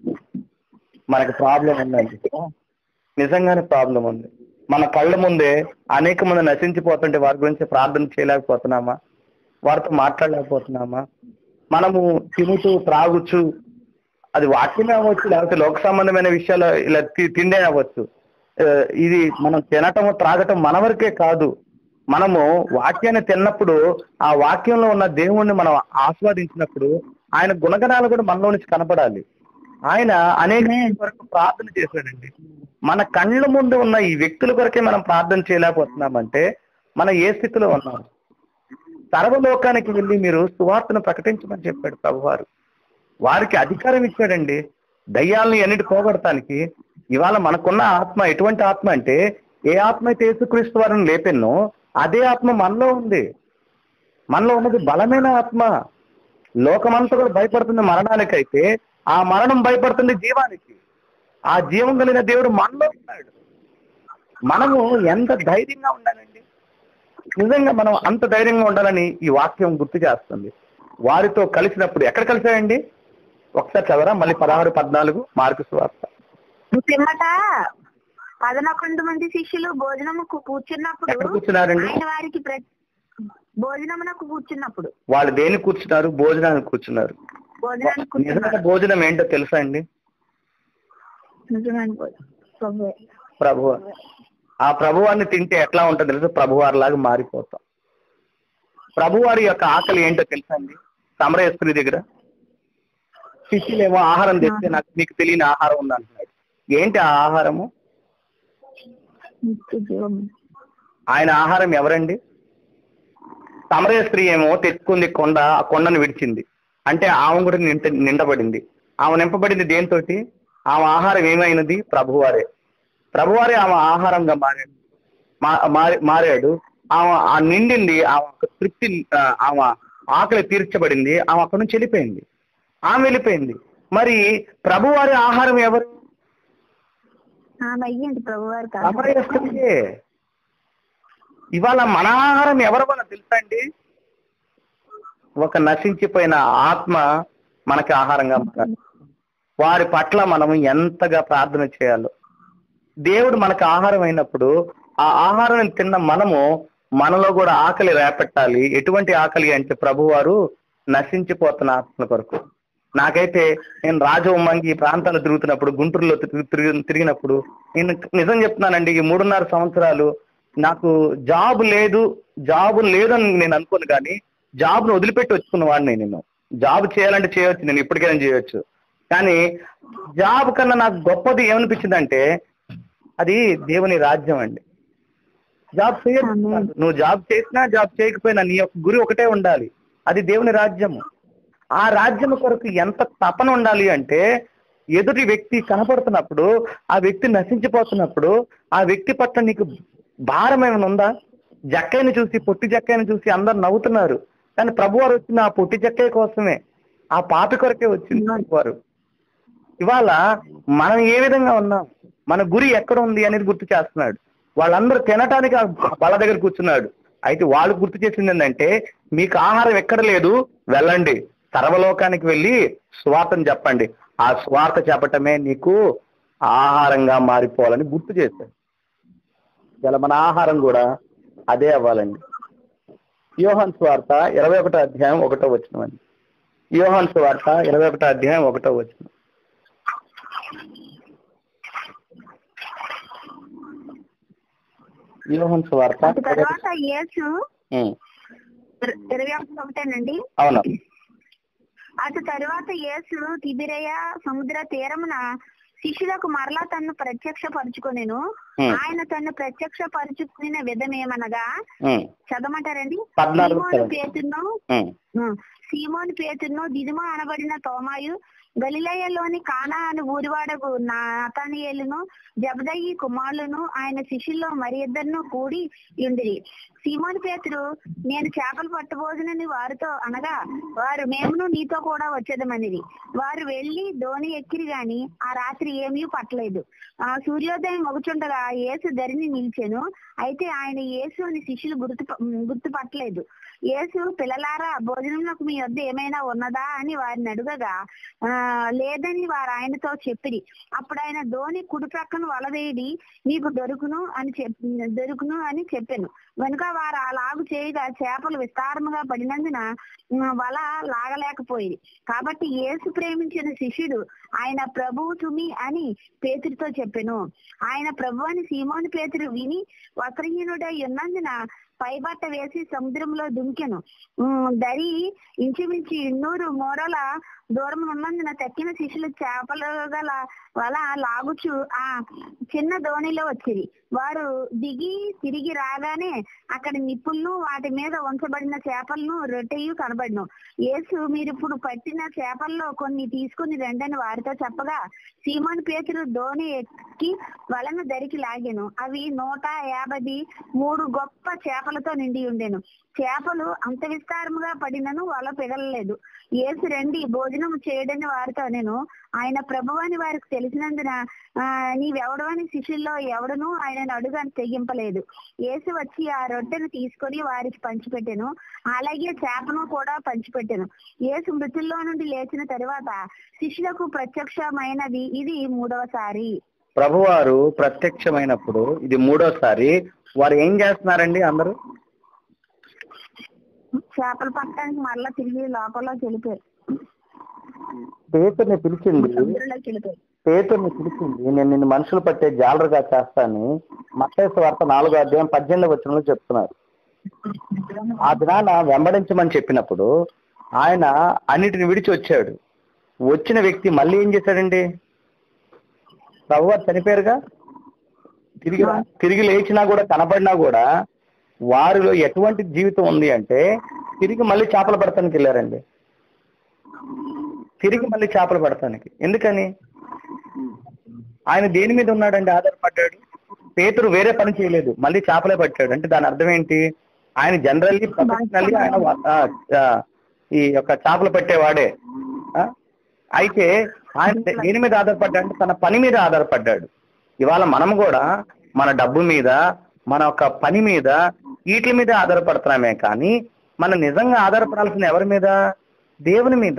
మనకి ప్రాబ్లం ఉందండి నిజంగానే ప్రాబ్లం ఉంది మన కళ్ళ ముందే అనేక మంది నశించిపోతుంటే వారి గురించి ప్రార్థన చేయలేకపోతున్నామా వారితో మాట్లాడలేకపోతున్నామా మనము తినుతూ త్రాగుచు అది వాక్యమే అవ్వచ్చు లేకపోతే లోక సంబంధమైన విషయాలు ఇలా తి- తిండే అవ్వచ్చు ఆ, ఇది మనం తినటం త్రాగటం మన వరకే కాదు మనము వాక్యాన్ని తిన్నప్పుడు ఆ వాక్యంలో ఉన్న దేవుణ్ణి మనం ఆస్వాదించినప్పుడు ఆయన గుణగణాలు కూడా మనలో నుంచి కనపడాలి ఆయన అనేక వరకు ప్రార్థన చేశాడండి మన కళ్ళ ముందు ఉన్న ఈ వ్యక్తుల కొరకే మనం ప్రార్థన చేయలేకపోతున్నామంటే మనం ఏ స్థితిలో ఉన్నాం సర్వలోకానికి వెళ్ళి మీరు సువార్తను ప్రకటించమని చెప్పాడు ప్రభువారు వారికి అధికారం ఇచ్చాడండి దయ్యాలని అన్నిటి పోగొడటానికి ఇవాళ మనకున్న ఆత్మ ఎటువంటి ఆత్మ అంటే ఏ ఆత్మ అయితే యేసుక్రీస్తు వారిని లేపెన్నో అదే ఆత్మ మనలో ఉంది మనలో ఉన్నది బలమైన ఆత్మ లోకమంతా కూడా భయపడుతుంది మరణానికైతే ఆ మరణం భయపడుతుంది జీవానికి ఆ జీవం కలిగిన దేవుడు మనలో ఉన్నాడు మనము ఎంత ధైర్యంగా ఉండాలండి నిజంగా మనం అంత ధైర్యంగా ఉండాలని ఈ వాక్యం గుర్తు చేస్తుంది వారితో కలిసినప్పుడు ఎక్కడ కలిసాయండి ఒకసారి చదవరా మళ్ళీ పదహారు పద్నాలుగు మార్కు సువార్త పిమ్మట పదనొకండు మంది శిష్యులు భోజనముకు కూర్చున్నప్పుడు ఎక్కడ కూర్చున్నారండి ఆయన వారికి ప్ర- భోజనమునకు కూర్చున్నప్పుడు వాళ్ళు దేని కూర్చున్నారు భోజనానికి కూర్చున్నారు భోజనానికి నిజమైన కూర్చున్నారు భోజనం ఏంటో తెలుసా అండి నిజమైన భోజనం. ప్రభువే. ప్రభు ఆ ప్రభువాన్ని తింటే ఎట్లా ఉంటుందో తెలుసు ప్రభువారిలాగా మారిపోతాం ప్రభువారి యొక్క ఆకలి ఏంటో తెలుసా అండి సమరయ స్త్రీ దగ్గర శిష్యులేమో ఆహారం తెస్తే నాకు మీకు తెలియని ఆహారం ఉంది అంటున్నాడు ఏంటి ఆ ఆహారము నిత్య జీవం ఆయన ఆహారం ఎవరండి సమరయ స్త్రీ ఏమో తెచ్చుకుంది కొండ ఆ కొండను విడిచింది అంటే ఆమె కూడా నింట నిండబడింది ఆమె నింపబడింది దేనితోటి ఆమె ఆహారం ఏమైనది ప్రభువారే ప్రభువారే ఆమె ఆహారంగా మారాడు మా- మారి- మారాడు ఆమె ఆ నిండింది ఆమె ఒక తృప్తి ఆ, ఆమె ఆకలి తీర్చబడింది ఆమె అక్కడి నుంచి వెళ్ళిపోయింది ఆమె వెళ్ళిపోయింది మరి ప్రభువారి ఆహారం ఎవరు ఆమె అయ్యండి ప్రభు వారు సమరయస్తులే. ఇవాళ మన ఆహారం ఎవరు వల్ల తెలుసా అండి ఒక నశించిపోయిన ఆత్మ మనకి ఆహారంగా మారాలి వారి పట్ల మనం ఎంతగా ప్రార్థన చేయాలో దేవుడు మనకు ఆహారం అయినప్పుడు ఆ ఆహారం తిన్న మనము మనలో కూడా ఆకలి రేపెట్టాలి ఎటువంటి ఆకలి అంటే ప్రభువారు నశించిపోతున్న ఆత్మల కొరకు నాకైతే నేను రాజవమ్మంగి ఈ ప్రాంతాలు తిరుగుతున్నప్పుడు గుంటూరులో తిరిగి- తిరిగి- తిరిగినప్పుడు నేను నిజం చెప్తున్నానండి ఈ మూడున్నర సంవత్సరాలు నాకు జాబ్ లేదు జాబ్ లేదని నేను అనుకోను కానీ జాబ్ను వదిలిపెట్టి వచ్చుకున్న వాడిని నేను జాబ్ చేయాలంటే చేయొచ్చు నేను ఇప్పటికైనా చేయొచ్చు కానీ జాబ్ కన్నా నాకు గొప్పది ఏమనిపించిందంటే అది దేవుని రాజ్యం అండి జాబ్ చేయొచ్చు ఆమేన్. నువ్వు జాబ్ చేసినా జాబ్ చేయకపోయినా నీ యొక్క గురి ఒకటే ఉండాలి అది దేవుని రాజ్యము ఆ రాజ్యం కొరకు ఎంత తపన ఉండాలి అంటే ఎదుటి వ్యక్తి కనపడుతున్నప్పుడు ఆ వ్యక్తి నశించిపోతున్నప్పుడు ఆ వ్యక్తి పట్ల నీకు భారం ఏమైనా ఉందా జక్కయ్యని చూసి పొట్టి జక్కయ్యని చూసి అందరు నవ్వుతున్నారు కానీ ప్రభువారు వచ్చిన ఆ పొట్టి జక్కయ్య కోసమే ఆ పాపి కొరకే వచ్చింది ప్రభువారు ఇవాళ మనం ఏ విధంగా ఉన్నాం మన గురి ఎక్కడ ఉంది అనేది గుర్తు చేస్తున్నాడు వాళ్ళందరూ తినటానికి ఆ బల దగ్గర కూర్చున్నాడు అయితే వాళ్ళు గుర్తు చేసింది ఏంటంటే మీకు ఆహారం ఎక్కడ లేదు వెళ్ళండి సర్వలోకానికి వెళ్ళి స్వార్థం చెప్పండి ఆ స్వార్థ చెప్పటమే నీకు ఆహారంగా మారిపోవాలని గుర్తు చేశాడు ఇలా మన ఆహారం కూడా అదే అవ్వాలండి యోహాన్ స్వార్థ ఇరవై ఒకటో అధ్యాయం ఒకటో వచ్చిన అండి యోహాన్ స్వార్థ ఇరవై ఒకటో అధ్యాయం ఒకటో వచ్చిన యోహాన్ స్వార్థ అటు తర్వాత యేసు ఉమ్, ఇర- ఇరవై ఒకటేనండి అవును అటు తరువాత యేసు తిబిరయ సముద్ర తీరమున శిష్యులకు మరలా తన్ను ప్రత్యక్ష పరుచుకొనెను Hmm. ఆయన తన్ను ప్రత్యక్ష పరుచుకున్న విధమేమనగా ఉమ్, చదవమంటారండి పద్నాలుగు సీమోను చదవండి. పేతురును ఉమ్, ఉం. సీమోను పేతురును దిదుమ అనబడిన తోమాయు గలిలయలోని కానా అని ఊరివాడకు నాతానియేలును జబదయి కుమారులను ఆయన శిష్యుల్లో మరి ఇద్దరును కూడి ఉండిరి సీమోను పేతురు నేను చేపలు పట్టబోదునని వారితో అనగా వారు మేమును నీతో కూడా వచ్చేదమనిది వారు వెళ్లి ధోని ఎక్కిరి గాని ఆ రాత్రి ఏమీ పట్టలేదు ఆ సూర్యోదయం మొగుచుండగా యేసు ధరిని నిలిచెను అయితే ఆయన యేసు అని శిష్యులు గుర్తు గుర్తుపట్టలేదు యేసు పిల్లలారా భోజనంలోకి మీ వద్ద ఏమైనా ఉన్నదా అని వారిని అడుగగా ఆ లేదని వారు ఆయనతో చెప్పిరి అప్పుడు ఆయన ధోని కుడి ప్రక్కన వలవేడి నీకు దొరుకును అని చెప్ దొరుకును అని చెప్పాను కనుక వారు అలాగు చేయగా చేపలు విస్తారముగా పడినందున ఉమ్, వల లాగలేకపోయింది కాబట్టి యేసు ప్రేమించిన శిష్యుడు ఆయన ప్రభువు తుమి అని పేతురితో చెప్పెను ఆయన ప్రభు అని సీమోని పేతురు విని వస్త్రహీనుడై ఉన్నందున పైబట్ట వేసి సముద్రంలో దుంకెను ఉమ్, దరి ఇంచుమించు ఇన్నూరు మూరల దూరం ఉన్నందున తక్కిన శిష్యులు చేపలు గల వల లాగుచు ఆ చిన్న దోణిలో వచ్చిరి వారు దిగి తిరిగి రాగానే అక్కడ నిప్పులను వాటి మీద ఉంచబడిన చేపలను రొట్టెయు కనబడిను యేసు మీరు ఇప్పుడు పట్టిన చేపల్లో కొన్ని తీసుకుని రండని వారితో చెప్పగా సీమోన్ పేతురు దోణి ఎక్కి వలను దరికి లాగాను అవి నూట యాభై మూడు గొప్ప చేపలతో నిండి ఉండెను చేపలు అంత విస్తారముగా పడినను వల పిగలలేదు యేసు రండి భోజనం చేయడని వారితో నేను ఆయన ప్రభువాని వారికి తెలిసినందున ఆ, నీవెవడవని శిష్యుల్లో ఎవడను ఆయనను అడుగని తెగింపలేదు యేసు వచ్చి ఆ రొట్టెను తీసుకొని వారికి పంచిపెట్టెను అలాగే చేపను కూడా పంచిపెట్టెను యేసు మృతుల్లో నుండి లేచిన తరువాత శిష్యులకు ప్రత్యక్షమైనది ఇది మూడవసారి ప్రభువారు ప్రత్యక్షమైనప్పుడు ఇది మూడోసారి వారు ఏం చేస్తున్నారండి అందరూ చేపలు పట్టడానికి మరలా తిరిగి లోపలికి వెళ్ళిపోయారు పేతుర్ని పిలిచింది సముద్రంలోకి వెళ్ళిపోయారు పేతుర్ని పిలిచింది నేను నిన్ను మనుషులు పట్టే జాలరుగా చేస్తానని మత్తేసు వార్త నాలుగో అధ్యాయం పద్దెనిమిది వచనంలో చెప్తున్నారు ఆ దినాన వెంబడించమని చెప్పినప్పుడు ఆయన అన్నిటిని విడిచి వచ్చాడు వచ్చిన వ్యక్తి మళ్ళీ ఏం చేశాడండి ప్రభువారు చనిపోయారుగా తిరిగి తిరిగి లేచినా కూడా కనపడినా కూడా వారిలో ఎటువంటి జీవితం ఉంది అంటే తిరిగి మళ్ళీ చేపలు పడతానికి వెళ్ళారండి తిరిగి మళ్ళీ చేపలు పడతానికి ఎందుకని ఆయన దేని మీద ఉన్నాడండి ఆధారపడ్డాడు పేతురు వేరే పని చేయలేదు మళ్ళీ చేపలే పట్టాడు అంటే దాని అర్థం ఏంటి ఆయన జనరల్లీ ప్రొఫెషనల్లీ ఆయన వ- ఆ, ఆ, ఈ యొక్క చేపలు పట్టేవాడే ఆ? అయితే ఆయన దే- దేని మీద ఆధారపడ్డాడు అంటే తన పని మీద ఆధారపడ్డాడు ఇవాళ మనం కూడా మన డబ్బు మీద మన యొక్క పని మీద వీటి మీద ఆధారపడుతున్నామే కానీ మనం నిజంగా ఆధారపడాల్సిన ఎవరి మీద దేవుని మీద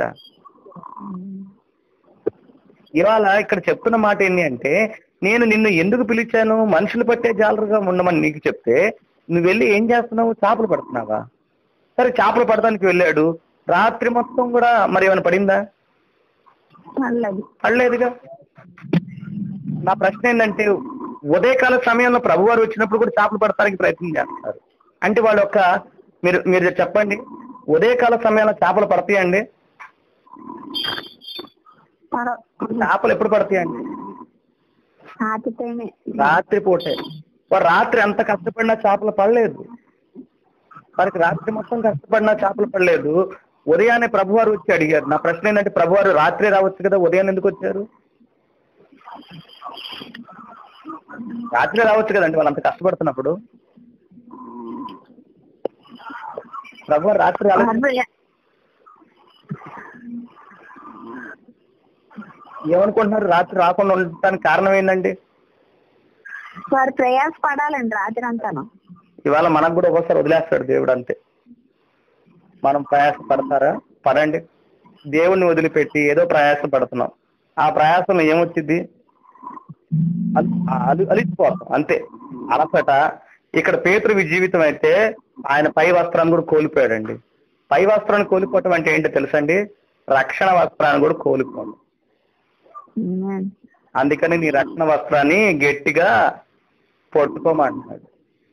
ఇవాళ ఇక్కడ చెప్తున్న మాట ఏంటి అంటే నేను నిన్ను ఎందుకు పిలిచాను మనుషులు పట్టే జాలరుగా ఉండమని నీకు చెప్తే నువ్వు వెళ్ళి ఏం చేస్తున్నావు చేపలు పడుతున్నావా సరే చేపలు పడటానికి వెళ్ళాడు రాత్రి మొత్తం కూడా మరి ఏమైనా పడిందా అల్లది పడలేదుగా నా ప్రశ్న ఏంటంటే ఉదయకాల సమయంలో ప్రభువారు వచ్చినప్పుడు కూడా చేపలు పడటానికి ప్రయత్నం చేస్తారు అంటే వాళ్ళ యొక్క మీరు మీరు చెప్పండి ఉదయకాల సమయంలో చేపలు పడతాయండి పడవ చేపలు ఎప్పుడు పడతాయండి ఆతితేనే రాత్రి పూటే వారు రాత్రి ఎంత కష్టపడినా చేపలు పడలేదు వారికి రాత్రి మొత్తం కష్టపడినా చేపలు పడలేదు ఉదయాన్నే ప్రభువారు వచ్చి అడిగారు నా ప్రశ్న ఏంటంటే ప్రభువారు రాత్రి రావచ్చు కదా ఉదయం ఎందుకు వచ్చారు రాత్రి రావచ్చు కదండి వాళ్ళు అంత కష్టపడుతున్నప్పుడు ప్రభువారు రాత్రి రాలేదు అబ్బాయి, ఏమనుకుంటున్నారు రాత్రి రాకుండా ఉండటానికి కారణం ఏంటండి వారు ప్రయాస పడాలండి రాత్రి అంతాను ఇవాళ మనకు కూడా ఒక్కోసారి వదిలేస్తాడు దేవుడు అంతే మనం ప్రయాస పడతారా పడండి దేవుణ్ణి వదిలిపెట్టి ఏదో ప్రయాస పడుతున్నాం ఆ ప్రయాసంలో ఏమొచ్చింది అల్- అలు అలిసిపోతాం అంతే అలసట ఇక్కడ పేతురువి జీవితం అయితే ఆయన పై వస్త్రాన్ని కూడా కోల్పోయాడండి పై వస్త్రాన్ని కోల్పోవటం అంటే ఏంటో తెలుసండి రక్షణ వస్త్రాన్ని కూడా కోల్పోవడం ఉమ్. అందుకని నీ రక్షణ వస్త్రాన్ని గట్టిగా పట్టుకోమంటున్నాడు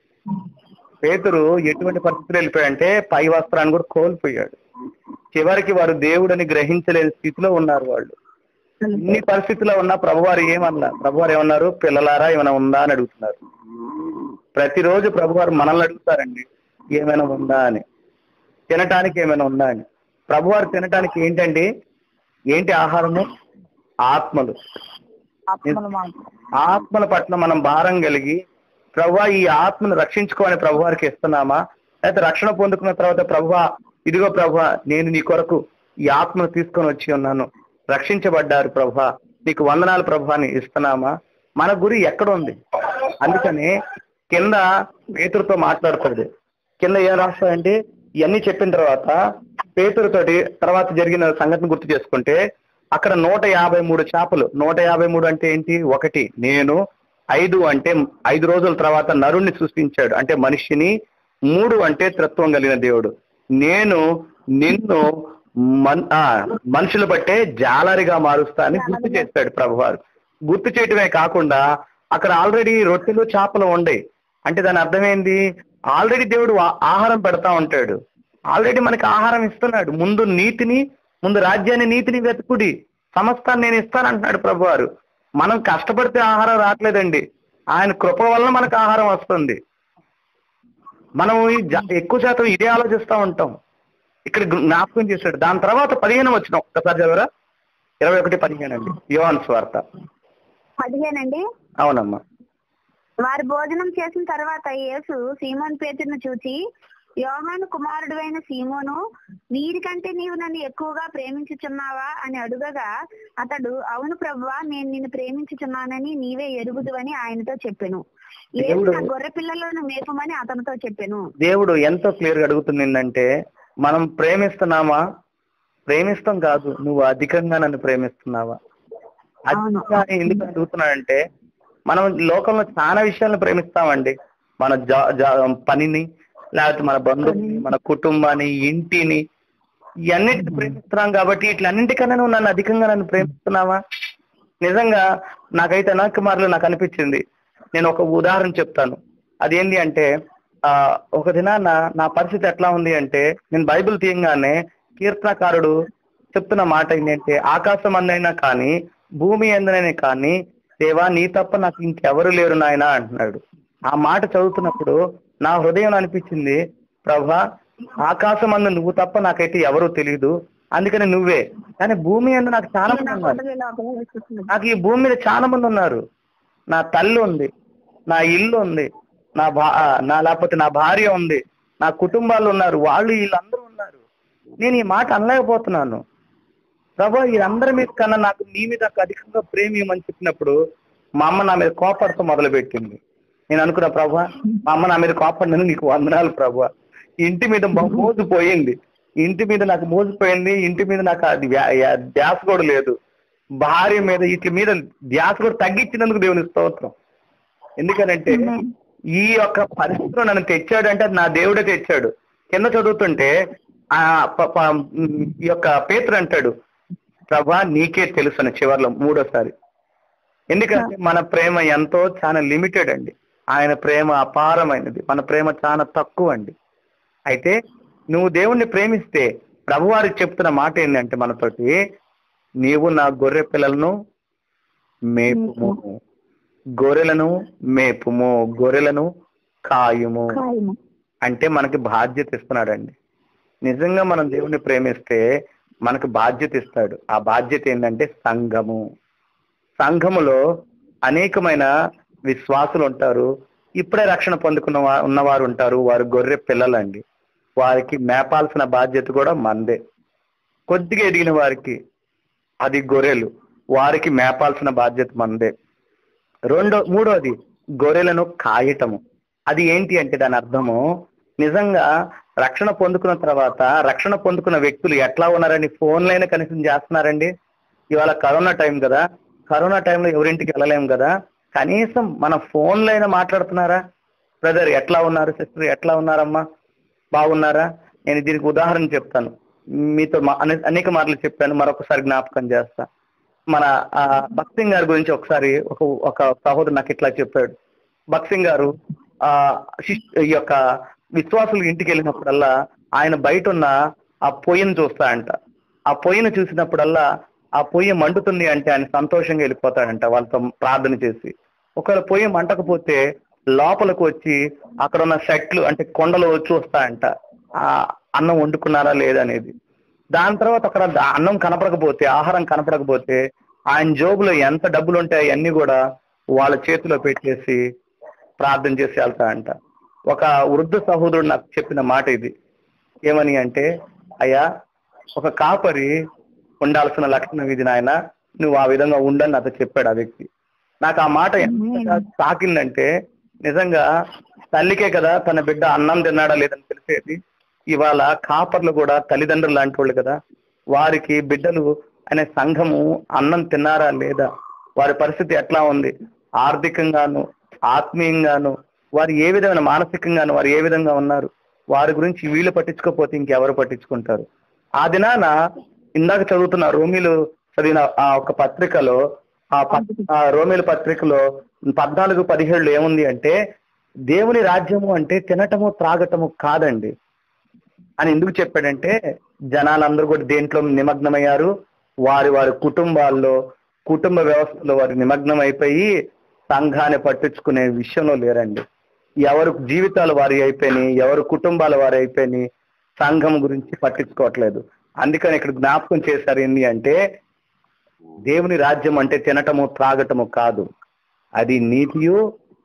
పేతురు ఎటువంటి పరిస్థితులు వెళ్ళిపోయాడంటే పై వస్త్రాన్ని కూడా కోల్పోయాడు చివరికి వారు దేవుడని గ్రహించలేని స్థితిలో ఉన్నారు వాళ్ళు ఇన్ని పరిస్థితుల్లో ఉన్న ప్రభువారు ఏమన్నా ప్రభువారు ఏమన్నారు పిల్లలారా ఏమైనా ఉందా అని అడుగుతున్నారు ప్రతిరోజు ప్రభువారు మనల్ని అడుగుతారండి ఏమైనా ఉందా అని తినటానికి ఏమైనా ఉందా అని ప్రభువారు తినటానికి ఏంటండి ఏంటి ఆహారము ఆత్మలు ఆత్మలు మాత్రం ఆత్మల పట్ల మనం భారం కలిగి ప్రభా ఈ ఆత్మను రక్షించుకోని ప్రభు వారికి ఇస్తున్నామా లేకపోతే రక్షణ పొందుకున్న తర్వాత ప్రభువా ఇదిగో ప్రభా నేను నీ కొరకు ఈ ఆత్మను తీసుకొని వచ్చి ఉన్నాను రక్షించబడ్డారు ప్రభా నీకు వందనాలు ప్రభా అని ఇస్తున్నామా మన గురి ఎక్కడ ఉంది అందుకని కింద పేతురుతో మాట్లాడుతుంది కింద ఏం రాస్తాడంటే ఇవన్నీ చెప్పిన తర్వాత పేతురుతోటి తర్వాత జరిగిన సంగతిని గుర్తు చేసుకుంటే అక్కడ నూట యాభై మూడు చేపలు నూట యాభై మూడు అంటే ఏంటి ఒకటి నేను ఐదు అంటే ఐదు రోజుల తర్వాత నరుణ్ణి సృష్టించాడు అంటే మనిషిని మూడు అంటే త్రిత్వం కలిగిన దేవుడు నేను నిన్ను మన్ ఆ, మనుషులు బట్టే జాలరిగా మారుస్తా అని గుర్తు చేస్తాడు ప్రభువారు గుర్తు చేయటమే కాకుండా అక్కడ ఆల్రెడీ రొట్టెలు చేపలు ఉండయి అంటే దాని అర్థమైంది ఆల్రెడీ దేవుడు ఆ- ఆహారం పెడతా ఉంటాడు ఆల్రెడీ మనకి ఆహారం ఇస్తున్నాడు ముందు నీతిని ముందు రాజ్యాన్ని నీతిని వెతుకుడి సమస్తాన్ని నేను ఇస్తానంటున్నాడు ప్రభువారు మనం కష్టపడితే ఆహారం రావట్లేదండి ఆయన కృప వల్ల మనకు ఆహారం వస్తుంది మనం ఈ జా- ఎక్కువ శాతం ఇదే ఆలోచిస్తూ ఉంటాం ఇక్కడ గు- జ్ఞాపకం చేశాడు దాని తర్వాత పదిహేను వచ్చిన ఒక్కసారి చదవరా ఇరవై ఒకటి పదిహేను అండి యోహాన్ స్వార్త పదిహేనండి అవునమ్మా వారు భోజనం చేసిన తర్వాత యేసు సీమోన్ పేతురును చూచి యోహాను కుమారుడు అయిన సీమోను వీరికంటే నీవు నన్ను ఎక్కువగా ప్రేమించుచున్నావా అని అడుగగా అతడు అవును ప్రభువా నేను నిన్ను ప్రేమించుచున్నానని నీవే ఎరుగుదువని ఆయనతో చెప్పెను యేసు దేవుడు- నా గొర్రె పిల్లలను మేపమని అతనితో చెప్పెను దేవుడు ఎంతో క్లియర్ గా అడుగుతుంది ఏంటంటే మనం ప్రేమిస్తున్నామా ప్రేమిస్తాం కాదు నువ్వు అధికంగా నన్ను ప్రేమిస్తున్నావా అధికంగా అని ఎందుకు అడుగుతున్నాడంటే మనం లోకంలో చాలా విషయాలను ప్రేమిస్తామండి మన జా జా పనిని లేకపోతే మన బంధువుని మన కుటుంబాన్ని ఇంటిని ఇవన్నిటిని ప్రేమిస్తున్నాం కాబట్టి ఇట్లన్నింటికన్నా నువ్వు నన్ను అధికంగా నన్ను ప్రేమిస్తున్నావా నిజంగా నాకైతే అనాథ్ కుమార్లో నాకు అనిపించింది నేను ఒక ఉదాహరణ చెప్తాను అదేంటి అంటే ఆ ఒక దినాన నా పరిస్థితి ఎట్లా ఉంది అంటే నేను బైబిల్ తీయంగానే కీర్తనకారుడు చెప్తున్న మాట ఏంటంటే ఆకాశం అందైనా కానీ భూమి అందనైనా కానీ దేవా నీ తప్ప నాకు ఇంకెవరు లేరు నాయన అంటున్నాడు ఆ మాట చదువుతున్నప్పుడు నా హృదయం అనిపించింది ప్రభా ఆకాశం అందు నువ్వు తప్ప నాకైతే ఎవరూ తెలియదు అందుకని నువ్వే కానీ భూమి అందు నాకు చాలా మంది నా ఉన్నారు ఫోటోలో ఇలా ఒకరే వేసుకుంటున్నాడు. నాకు ఈ భూమి మీద చాలా మంది ఉన్నారు నా తల్లి ఉంది నా ఇల్లు ఉంది నా భా నా లేకపోతే నా భార్య ఉంది నా కుటుంబాలు ఉన్నారు వాళ్ళు వీళ్ళందరూ ఉన్నారు నేను ఈ మాట అనలేకపోతున్నాను ప్రభా వీళ్ళందరి మీద కన్నా నాకు నీ మీద నాకు అధికంగా ప్రేమ ఇవ్వమని చెప్పినప్పుడు మా అమ్మ నా మీద కోపడతా మొదలుపెట్టింది నేను అనుకున్నా ప్రభా మా అమ్మ నా మీద కోపడినని నీకు వందనాలు ప్రభా ఇంటి మీద మొ- మోజు పోయింది ఇంటి మీద నాకు మోసపోయింది ఇంటి మీద నాకు అది వ్యా- యా- ధ్యాస కూడా లేదు భార్య మీద వీటి మీద ధ్యాస కూడా తగ్గించినందుకు దేవుని స్తోత్రం ఎందుకనంటే Amen. ఈ యొక్క పరిస్థితిలో నన్ను తెచ్చాడు అంటే అది నా దేవుడే తెచ్చాడు కింద చదువుతుంటే ఆ ప- ప- ఉమ్, ఈ యొక్క పేతురు అంటాడు ప్రభా నీకే తెలుసు అని చివర్లో మూడోసారి ఎందుకంటే మన ప్రేమ ఎంతో చాలా లిమిటెడ్ అండి ఆయన ప్రేమ అపారమైనది మన ప్రేమ చాలా తక్కువ అండి అయితే నువ్వు దేవుణ్ణి ప్రేమిస్తే ప్రభువారికి చెప్తున్న మాట ఏంటంటే మనతోటి నీవు నా గొర్రె పిల్లలను మేపుము గొర్రెలను మేపుము గొర్రెలను కాయుము ఖాయము. అంటే మనకి బాధ్యత ఇస్తున్నాడండి నిజంగా మనం దేవుణ్ణి ప్రేమిస్తే మనకు బాధ్యత ఇస్తాడు ఆ బాధ్యత ఏంటంటే సంఘము సంఘములో అనేకమైన విశ్వాసులు ఉంటారు ఇప్పుడే రక్షణ పొందుకున్న వా- ఉన్నవారు ఉంటారు వారు గొర్రె పిల్లలండి వారికి మేపాల్సిన బాధ్యత కూడా మందే కొద్దిగా ఎదిగిన వారికి అది గొర్రెలు వారికి మేపాల్సిన బాధ్యత మందే రెండో మూడోది గొర్రెలను కాయటము అది ఏంటి అంటే దాని అర్థము నిజంగా రక్షణ పొందుకున్న తర్వాత రక్షణ పొందుకున్న వ్యక్తులు ఎట్లా ఉన్నారని ఫోన్లైనా కనీసం చేస్తున్నారండి ఇవాళ కరోనా టైం కదా కరోనా టైంలో ఎవరింటికి వెళ్ళలేం కదా కనీసం మన ఫోన్లైనా మాట్లాడుతున్నారా బ్రదర్ ఎట్లా ఉన్నారు సిస్టర్ ఎట్లా ఉన్నారమ్మా బాగున్నారా నేను దీనికి ఉదాహరణ చెప్తాను మీతో మా- అనే- అనేక మాటలు చెప్పాను మరొకసారి జ్ఞాపకం చేస్తా మన ఆ, భక్సింగ్ గారి గురించి ఒకసారి ఒక ఒక సహోదరు నాకు ఇట్లా చెప్పాడు భక్సింగ్ గారు ఆ శిష్- ఈ యొక్క విశ్వాసులు ఇంటికి వెళ్ళినప్పుడల్లా ఆయన బయట ఉన్న ఆ పొయ్యిని చూస్తా అంట ఆ పొయ్యిని చూసినప్పుడల్లా ఆ పొయ్యి మండుతుంది అంటే ఆయన సంతోషంగా వెళ్ళిపోతాడంట వాళ్ళతో ప్రార్థన చేసి ఒకవేళ పొయ్యి మంటకపోతే లోపలికి వచ్చి అక్కడ ఉన్న సెట్లు అంటే కొండలు చూస్తాయంట ఆ అన్నం వండుకున్నారా లేదనేది దాని తర్వాత అక్కడ దా- అన్నం కనపడకపోతే ఆహారం కనపడకపోతే ఆయన జోబులో ఎంత డబ్బులు ఉంటాయి అన్ని కూడా వాళ్ళ చేతిలో పెట్టేసి ప్రార్థన చేసి వెళ్తాడంట ఒక వృద్ధ సహోదరుడు నాకు చెప్పిన మాట ఇది ఏమని అంటే అయ్యా ఒక కాపరి ఉండాల్సిన లక్షణం ఇది నాయన నువ్వు ఆ విధంగా ఉండని నాతో చెప్పాడు ఆ వ్యక్తి నాకు ఆ మాట ఎంత తాకిందంటే నిజంగా తల్లికే కదా తన బిడ్డ అన్నం తిన్నాడా లేదని తెలిసేది ఇవాళ కాపర్లు కూడా తల్లిదండ్రులు లాంటి వాళ్ళు కదా వారికి బిడ్డలు అనే సంఘము అన్నం తిన్నారా లేదా వారి పరిస్థితి ఎట్లా ఉంది ఆర్థికంగాను ఆత్మీయంగాను వారు ఏ విధమైన మానసికంగాను వారు ఏ విధంగా ఉన్నారు వారి గురించి వీళ్ళు పట్టించుకోకపోతే ఇంకెవరు పట్టించుకుంటారు ఆ దినాన ఇందాక చదువుతున్న రోమిలు చదివిన ఆ ఒక పత్రికలో ఆ ప- ఆ రోమిల పత్రికలో పద్నాలుగు పదిహేడులో ఏముంది అంటే దేవుని రాజ్యము అంటే తినటము త్రాగటము కాదండి అని ఎందుకు చెప్పాడంటే జనాలందరూ కూడా దేంట్లో నిమగ్నమయ్యారు వారి వారి కుటుంబాల్లో కుటుంబ వ్యవస్థలో వారి నిమగ్నం అయిపోయి సంఘాన్ని పట్టించుకునే విషయంలో లేరండి ఎవరు జీవితాలు వారి అయిపోయినాయి ఎవరు కుటుంబాల వారి అయిపోయినాయి సంఘం గురించి పట్టించుకోవట్లేదు అందుకని ఇక్కడ జ్ఞాపకం చేశారు ఏంటి అంటే దేవుని రాజ్యం అంటే తినటము త్రాగటము కాదు అది నీతియు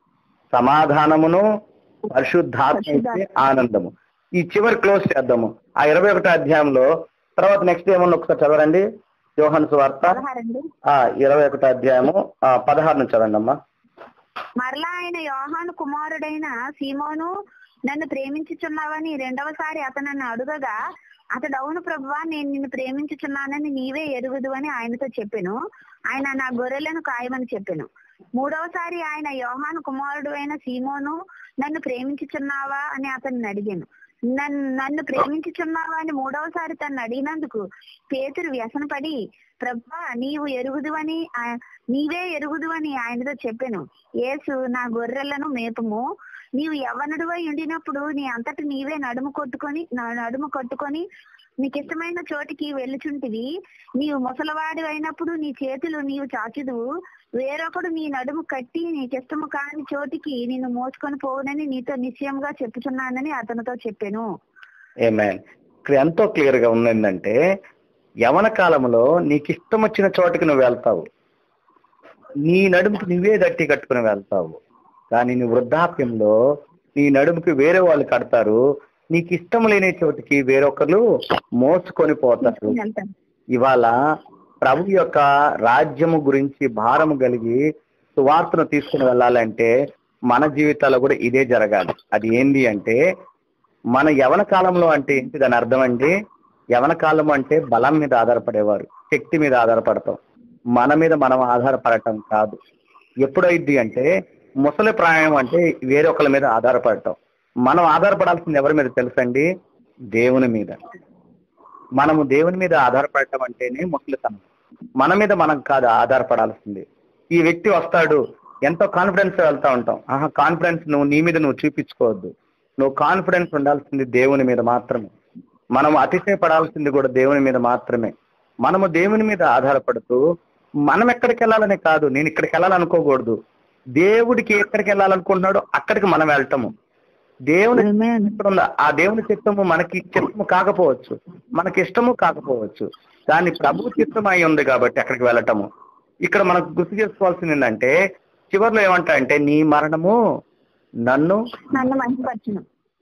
సమాధానమును పరిశుద్ధాత్మ ఇచ్చే ఆనందము ఈ చివరి క్లోజ్ చేద్దాము ఆ ఇరవై ఒకటో అధ్యాయంలో తర్వాత నెక్స్ట్ ఏమన్నా ఒకసారి చదవండి యోహన్ సువార్త పదహారండి ఆ ఇరవై ఒకటో అధ్యాయము ఆ పదహారు నుంచి చదవండి అమ్మా మరలా ఆయన యోహాను కుమారుడైన సీమోను నన్ను ప్రేమించుచున్నావని రెండవసారి అతను నన్ను అడుగగా అతడు అవును ప్రభువా నేను నిన్ను ప్రేమించుచున్నానని నీవే ఎరుగుదు అని ఆయనతో చెప్పాను ఆయన నా గొర్రెలను కాయమని చెప్పాను మూడవసారి ఆయన యోహాను కుమారుడు అయిన సీమోను నన్ను ప్రేమించుచున్నావా అని అతన్ని అడిగాను నన్ను నన్ను ప్రేమించుచున్నావా అని మూడవసారి తను అడిగినందుకు పేతురు వ్యసనపడి ప్రభా నీవు ఎరుగుదువని ఆ- నీవే ఎరుగుదువని ఆయనతో చెప్పాను యేసు నా గొర్రెలను మేపము నీవు యవ్వనుడివై ఉండినప్పుడు నీ అంతట నీవే నడుము కొట్టుకొని నా నడుము కొట్టుకొని నీకు ఇష్టమైన చోటికి వెళ్ళుచుంటివి నీవు ముసలవాడి అయినప్పుడు నీ చేతులు నీవు చాచుదువు వేరొకడు నీ నడుము కట్టి నీకిష్టము కాని చోటికి నిన్ను మోసుకొని పోవునని నీతో నిశ్చయంగా చెప్పుచున్నానని అతనితో చెప్పాను ఏమేన్ ఇక్కడ ఎంతో క్లియర్ గా ఉందంటే యవన కాలంలో నీకు ఇష్టం వచ్చిన చోటుకి నువ్వు వెళ్తావు నీ నడుముకి నువ్వే గట్టి కట్టుకుని వెళ్తావు కానీ నీ వృద్ధాప్యంలో నీ నడుముకి వేరే వాళ్ళు కడతారు నీకు ఇష్టం లేని చోటికి వేరొకరు మోసుకొని పోతారు వెళ్తాను ఇవాళ ప్రభు యొక్క రాజ్యము గురించి భారము కలిగి సువార్తను తీసుకుని వెళ్ళాలంటే మన జీవితాల్లో కూడా ఇదే జరగాలి అది ఏంది అంటే మన యవన కాలంలో అంటే ఏంటి దాని అర్థం అండి యవన కాలం అంటే బలం మీద ఆధారపడేవారు శక్తి మీద ఆధారపడతాం మన మీద మనం ఆధారపడటం కాదు ఎప్పుడైద్ది అంటే ముసలి ప్రాయం అంటే వేరొకరి మీద ఆధారపడటం మనం ఆధారపడాల్సింది ఎవరి మీద తెలుసండి దేవుని మీద మనము దేవుని మీద ఆధారపడటం అంటేనే ముసలితనం మన మీద మనం కాదు ఆధారపడాల్సింది ఈ వ్యక్తి వస్తాడు ఎంతో కాన్ఫిడెన్స్ వెళ్తా ఉంటాం ఆహా కాన్ఫిడెన్స్ నువ్వు నీ మీద నువ్వు చూపించుకోవద్దు నువ్వు కాన్ఫిడెన్స్ ఉండాల్సింది దేవుని మీద మాత్రమే మనం అతిశయపడాల్సింది కూడా దేవుని మీద మాత్రమే మనము దేవుని మీద ఆధారపడుతూ మనం ఎక్కడికి వెళ్ళాలని కాదు నేను ఇక్కడికి వెళ్ళాలనుకోకూడదు దేవుడికి ఎక్కడికి వెళ్ళాలనుకుంటున్నాడో అక్కడికి మనం వెళ్ళటము దేవుని Amen. ఇక్కడ ఉందా ఆ దేవుని చిత్తము మనకి చిత్తము కాకపోవచ్చు మనకి ఇష్టము కాకపోవచ్చు దాన్ని ప్రభు చిత్తం అయి ఉంది కాబట్టి అక్కడికి వెళ్ళటము ఇక్కడ మనకు గుర్తు చేసుకోవాల్సింది ఏంటంటే చివరిలో ఏమంటా అంటే నీ మరణము నన్ను నన్ను మంచిపరచును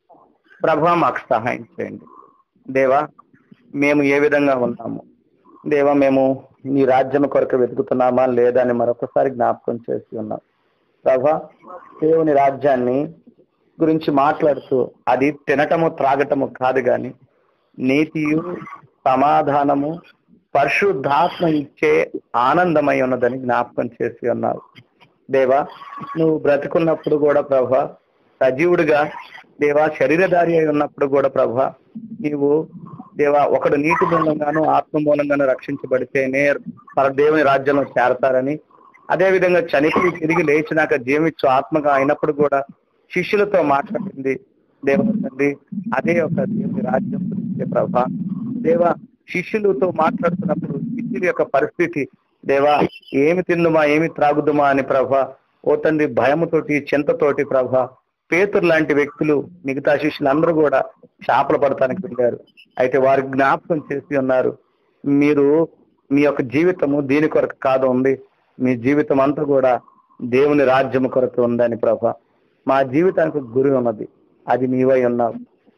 ప్రభా మాకు సహాయం చేయండి దేవా మేము ఏ విధంగా ఉన్నాము దేవా మేము నీ రాజ్యం కొరకు వెతుకుతున్నామా లేదా అని మరొకసారి జ్ఞాపకం చేసి ఉన్నాం ప్రభా దేవుని రాజ్యాన్ని గురించి మాట్లాడుతూ అది తినటము త్రాగటము కాదు గాని నీతియు సమాధానము పరిశుద్ధాత్మ ఇచ్చే ఆనందమై ఉన్నదని జ్ఞాపకం చేసి ఉన్నావు దేవా నువ్వు బ్రతికున్నప్పుడు కూడా ప్రభా సజీవుడిగా దేవా శరీరధారి అయి ఉన్నప్పుడు కూడా ప్రభా నీవు దేవా ఒకడు నీటి మూలంగాను ఆత్మ మూలంగాను రక్షించబడితేనే పర దేవుని రాజ్యంలో చేరతారని అదే విధంగా చనిపోయి తిరిగి లేచినాక జీవించు ఆత్మగా అయినప్పుడు కూడా శిష్యులతో మాట్లాడింది దేవ తండ్రి అదే ఒక దేవుని రాజ్యం గురించి ప్రభా దేవా శిష్యులతో మాట్లాడుతున్నప్పుడు శిష్యుల యొక్క పరిస్థితి దేవా ఏమి తిందుమా ఏమి త్రాగుదుమా అని ప్రభా ఓ తండ్రి భయముతోటి చింతతోటి ప్రభా పేతురు లాంటి వ్యక్తులు మిగతా శిష్యులందరూ కూడా చేపలు పడటానికి వెళ్ళారు అయితే వారికి జ్ఞాపకం చేసి ఉన్నారు మీరు మీ యొక్క జీవితము దీని కొరకు కాదు ఉంది మీ జీవితం అంతా కూడా దేవుని రాజ్యము కొరకు ఉందని ప్రభా మా జీవితానికి ఒక గురి ఉన్నది అది నీవై ఉన్నావు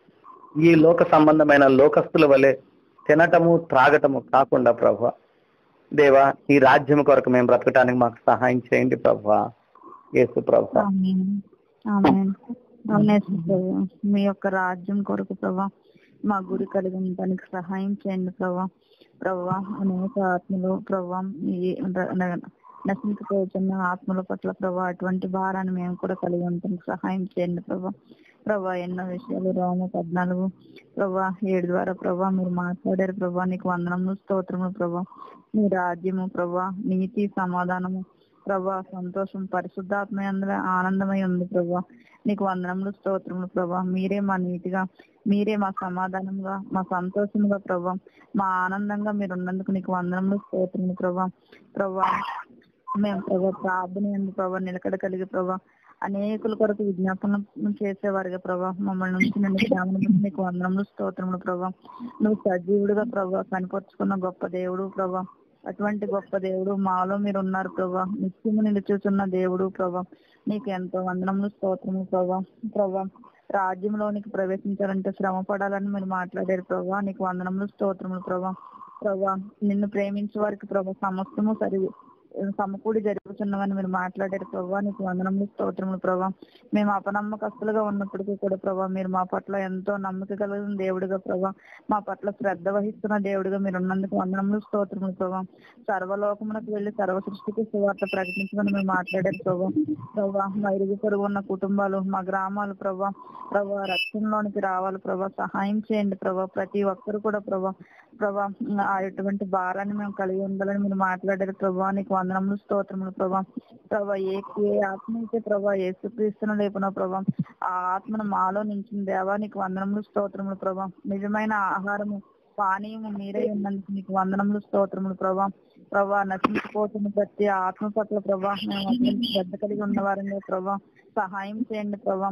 ఈ లోక సంబంధమైన లోకస్తుల వలె తినటము త్రాగటము కాకుండా ప్రభా దేవా ఈ రాజ్యం కొరకు మేము బ్రతకటానికి మాకు సహాయం చేయండి ప్రభా యేసు ప్రభా ఆమేన్. ఆమేన్. అవునేసు ప్రభా మీ యొక్క రాజ్యం కొరకు ప్రభా మా గురి కలిగి ఉండడానికి సహాయం చేయండి ప్రభా ప్రభా అనేక ఆత్మలు ప్రభా ఈ ర- న- నశించుకోవచ్చున్న ఆత్మల పట్ల ప్రభా అటువంటి భారాన్ని మేము కూడా కలిగి ఉండడానికి సహాయం చేయండి ప్రభా ప్రభా ఎన్నో విషయాలు రాము పద్నాలుగు ప్రభా ఏడు ద్వారా ప్రభా మీరు మాట్లాడారు ప్రభా నీకు వందనము స్తోత్రము ప్రభా మీ రాజ్యము ప్రభా నీతి సమాధానము ప్రభా సంతోషం పరిశుద్ధాత్మ అందులో ఆనందమై ఉంది ప్రభా నీకు వందనములు స్తోత్రములు ప్రభా మీరే మా నీతిగా మీరే మా సమాధానంగా మా సంతోషంగా ప్రభా మా ఆనందంగా మీరు ఉన్నందుకు నీకు వందనములు స్తోత్రములు ప్రభా ప్రభా మేము ప్రభా ప్రార్థన ఎందు ప్రభా నిలకడ కలిగి ప్రభా అనేకుల కొరకు విజ్ఞాపనం చేసేవారుగా ప్రభా మమ్మల్ని నుంచి నిన్ను శ్యామల నీకు వందనములు స్తోత్రములు ప్రభా నువ్వు సజీవుడిగా ప్రభా కనిపరుచుకున్న గొప్ప దేవుడు ప్రభా అటువంటి గొప్ప దేవుడు మాలో మీరు ఉన్నారు ప్రభా నిత్యము నిలుచుచున్న దేవుడు ప్రభా నీకు ఎంతో వందనములు స్తోత్రములు ప్రభా ప్రభా రాజ్యంలోనికి ప్రవేశించాలంటే శ్రమ పడాలని మీరు మాట్లాడారు ప్రభా నీకు వందనములు స్తోత్రములు ప్రభా ప్రభా నిన్ను ప్రేమించే వారికి ప్రభా సమస్తము సరి సమకూడి జరుగుతున్నవని మీరు మాట్లాడారు ప్రభా నీకు వందనములు స్తోత్రములు ప్రభా మేము అపనమ్మకస్తులుగా ఉన్నప్పటికీ కూడా ప్రభా మీరు మా పట్ల ఎంతో నమ్మక కలిగిన దేవుడిగా ప్రభా మా పట్ల శ్రద్ధ వహిస్తున్న దేవుడిగా మీరు ఉన్నందుకు వందనములు స్తోత్రములు ప్రభా సర్వలోకమునకు వెళ్లి సర్వ సృష్టికి సువార్త ప్రకటించమని మీరు మాట్లాడారు ప్రభా ప్రభా మా ఇరుగు పొరుగు ఉన్న కుటుంబాలు మా గ్రామాలు ప్రభా ప్రభా రక్షణలోనికి రావాలి ప్రభా సహాయం చేయండి ప్రభా ప్రతి ఒక్కరు కూడా ప్రభా ప్రభా ఆ ఎటువంటి భారాన్ని మేము కలిగి ఉండాలని మీరు మాట్లాడారు ప్రభా నీకు వందనములు స్తోత్రములు ప్రభా ప్రభా ఏ ఏ ఆత్మ అయితే ప్రభా యేసుక్రీస్తును లేపున ప్రభా ఆ ఆత్మను మాలో నించిన దేవా నీకు వందనములు స్తోత్రములు ప్రభా నిజమైన ఆహారము పానీయము మీరే ఉన్నందుకు నీకు వందనములు స్తోత్రములు ప్రభా ప్రభా నశించిపోతున్న ప్రతి ఆత్మ పట్ల ప్రభా మేము అటువంటి శ్రద్ధ కలిగి ఉన్న వారంగా ప్రభా సహాయం చేయండి ప్రభా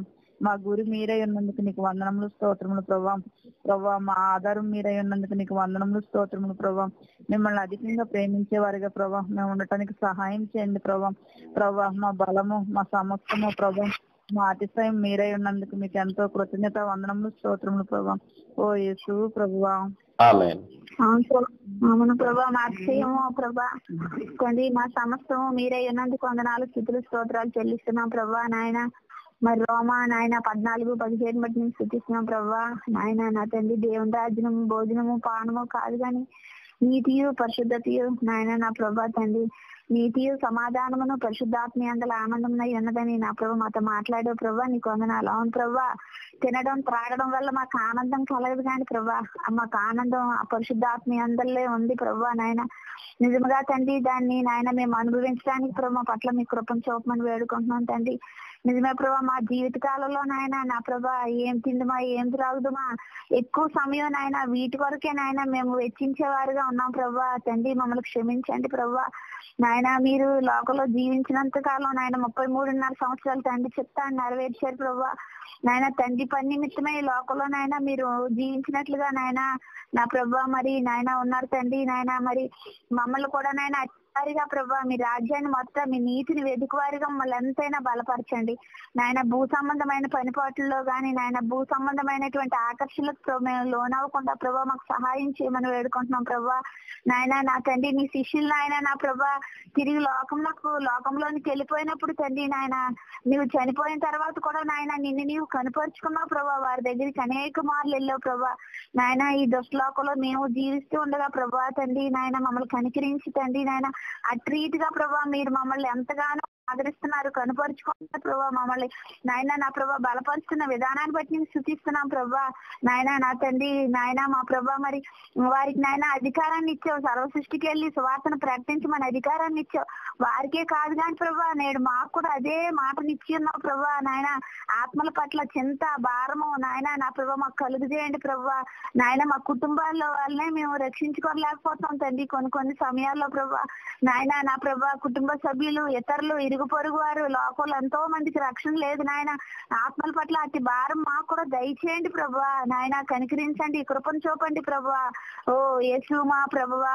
మా గురి మీరై ఉన్నందుకు నీకు వందనములు స్తోత్రములు ప్రభా ప్రభా మా ఆధారం మీరై ఉన్నందుకు నీకు వందనములు స్తోత్రములు ప్రభా మిమ్మల్ని అధికంగా ప్రేమించే వారిగా ప్రభా మేము ఉండటానికి సహాయం చేయండి ప్రభా ప్రభా మా బలము మా సమస్తము ప్రభా మా అతిశయం మీరై ఉన్నందుకు మీకు ఎంతో కృతజ్ఞత వందనములు స్తోత్రములు ప్రభా ఓ యేసు ప్రభువా ఆమె అవును ప్రభా. అవును ప్రభా మా అతిశయము ప్రభా కొండి మా సమస్తము మీరే ఉన్నందుకు వందనాలు స్థితులు స్తోత్రాలు చెల్లిస్తున్నాం ప్రభా నాయన మరి రోమా నాయన పద్నాలుగు పదిహేను బట్టి నేను స్థుతిస్తున్నాం ప్రభా నాయన నా తండ్రి దేవుని రాజ్యము భోజనము పానము కాదు కానీ నీతియు పరిశుద్ధతయు నాయన నా ప్రభా తండ్రి నీతియు సమాధానమును పరిశుద్ధాత్మ అందల ఆనందమునై ఉన్నదని నా ప్రభు మాతో మాట్లాడే ప్రభా నీకు వందనాలు అవును ప్రభా తినడం త్రాగడం వల్ల మాకు ఆనందం కలగదు కానీ ప్రభా ఆ మాకు ఆనందం ఆ పరిశుద్ధాత్మ అందరిలో ఉంది ప్రభా నాయన నిజంగా తండ్రి దాన్ని నాయన మేము అనుభవించడానికి ప్రభు మా పట్ల మీ కృపను చూపమని వేడుకుంటున్నాం తండ్రి నిజమే ప్రభా మా జీవిత కాలంలో నాయన నా ప్రభా ఏం తిందుమా ఏం త్రాగుదుమా ఎక్కువ సమయం నాయన వీటి వరకే నాయన మేము వెచ్చించేవారుగా ఉన్నాం ప్రభా తండ్రి మమ్మల్ని క్షమించండి ప్రభా నాయన మీరు లోకంలో జీవించినంత కాలం నాయన ముప్పై మూడున్నర సంవత్సరాలు తండ్రి చెప్తాను నెరవేర్చారు ప్రభా నాయన తండ్రి పని నిమిత్తమే ఈ లోకంలో నాయన మీరు జీవించినట్లుగా నాయన నా ప్రభా మరి నాయన ఉన్నారు తండ్రి నాయన మరి మమ్మల్ని కూడా నాయన వారిగా ప్రభా మీ రాజ్యాన్ని మొత్తం మీ నీతిని వెతుకువారిగా మమ్మల్ని ఎంతైనా బలపరచండి నాయన భూ సంబంధమైన పనిపాట్లలో గాని నాయన భూ సంబంధమైనటువంటి ఆకర్షణలకు ప్రభు మేము లోనవ్వకుండా ప్రభా మాకు సహాయం చేయమని వేడుకుంటున్నాం ప్రభా నాయన నా తండ్రి నీ శిష్యులు నాయన నా ప్రభా తిరిగి లోకంలోకి లోకంలోనికి వెళ్ళిపోయినప్పుడు తండ్రి నాయన నీవు చనిపోయిన తర్వాత కూడా నాయన నిన్ను నీవు కనుపరుచుకున్నావు ప్రభా వారి దగ్గరికి అనేక మార్లు వెళ్ళావు ప్రభా నాయన ఈ దుష్టలోకంలో మేము జీవిస్తూ ఉండగా ప్రభా తండ్రి నాయన మమ్మల్ని కనికరించి తండ్రి నాయన అట్రీట్ గా ప్రభా మీరు మమ్మల్ని ఎంతగానో ఆదరిస్తున్నారు కనుపరుచుకుంటున్నారు ప్రభా మమ్మల్ని నాయన నా ప్రభా బలపరుస్తున్న విధానాన్ని బట్టి నేను స్థుతిస్తున్నాం ప్రభా నాయన నా తండ్రి నాయన మా ప్రభా మరి వారికి నాయన అధికారాన్ని ఇచ్చావు సర్వ సృష్టికి వెళ్ళి సువార్తను ప్రకటించమని అధికారాన్ని ఇచ్చావు వారికే కాదు కానీ ప్రభా నేడు మాకు కూడా అదే మాటని ఇచ్చి ఉన్నావు ప్రభా నాయన ఆత్మల పట్ల చింత భారము నాయన నా ప్రభా మాకు కలుగు చేయండి ప్రభా నాయన మా కుటుంబాల్లో వాళ్ళనే మేము రక్షించుకోలేకపోతాం తండ్రి కొన్ని కొన్ని సమయాల్లో ప్రభా నాయన నా ప్రభా కుటుంబ సభ్యులు ఇతరులు ఇరుగు పొరుగు వారు లోకంలో ఎంతో మందికి రక్షణ లేదు నాయన ఆత్మల పట్ల అతి భారం మాకు కూడా దయచేయండి ప్రభా నాయన కనికరించండి కృపను చూపండి ప్రభా ఓ యేసు మా ప్రభువా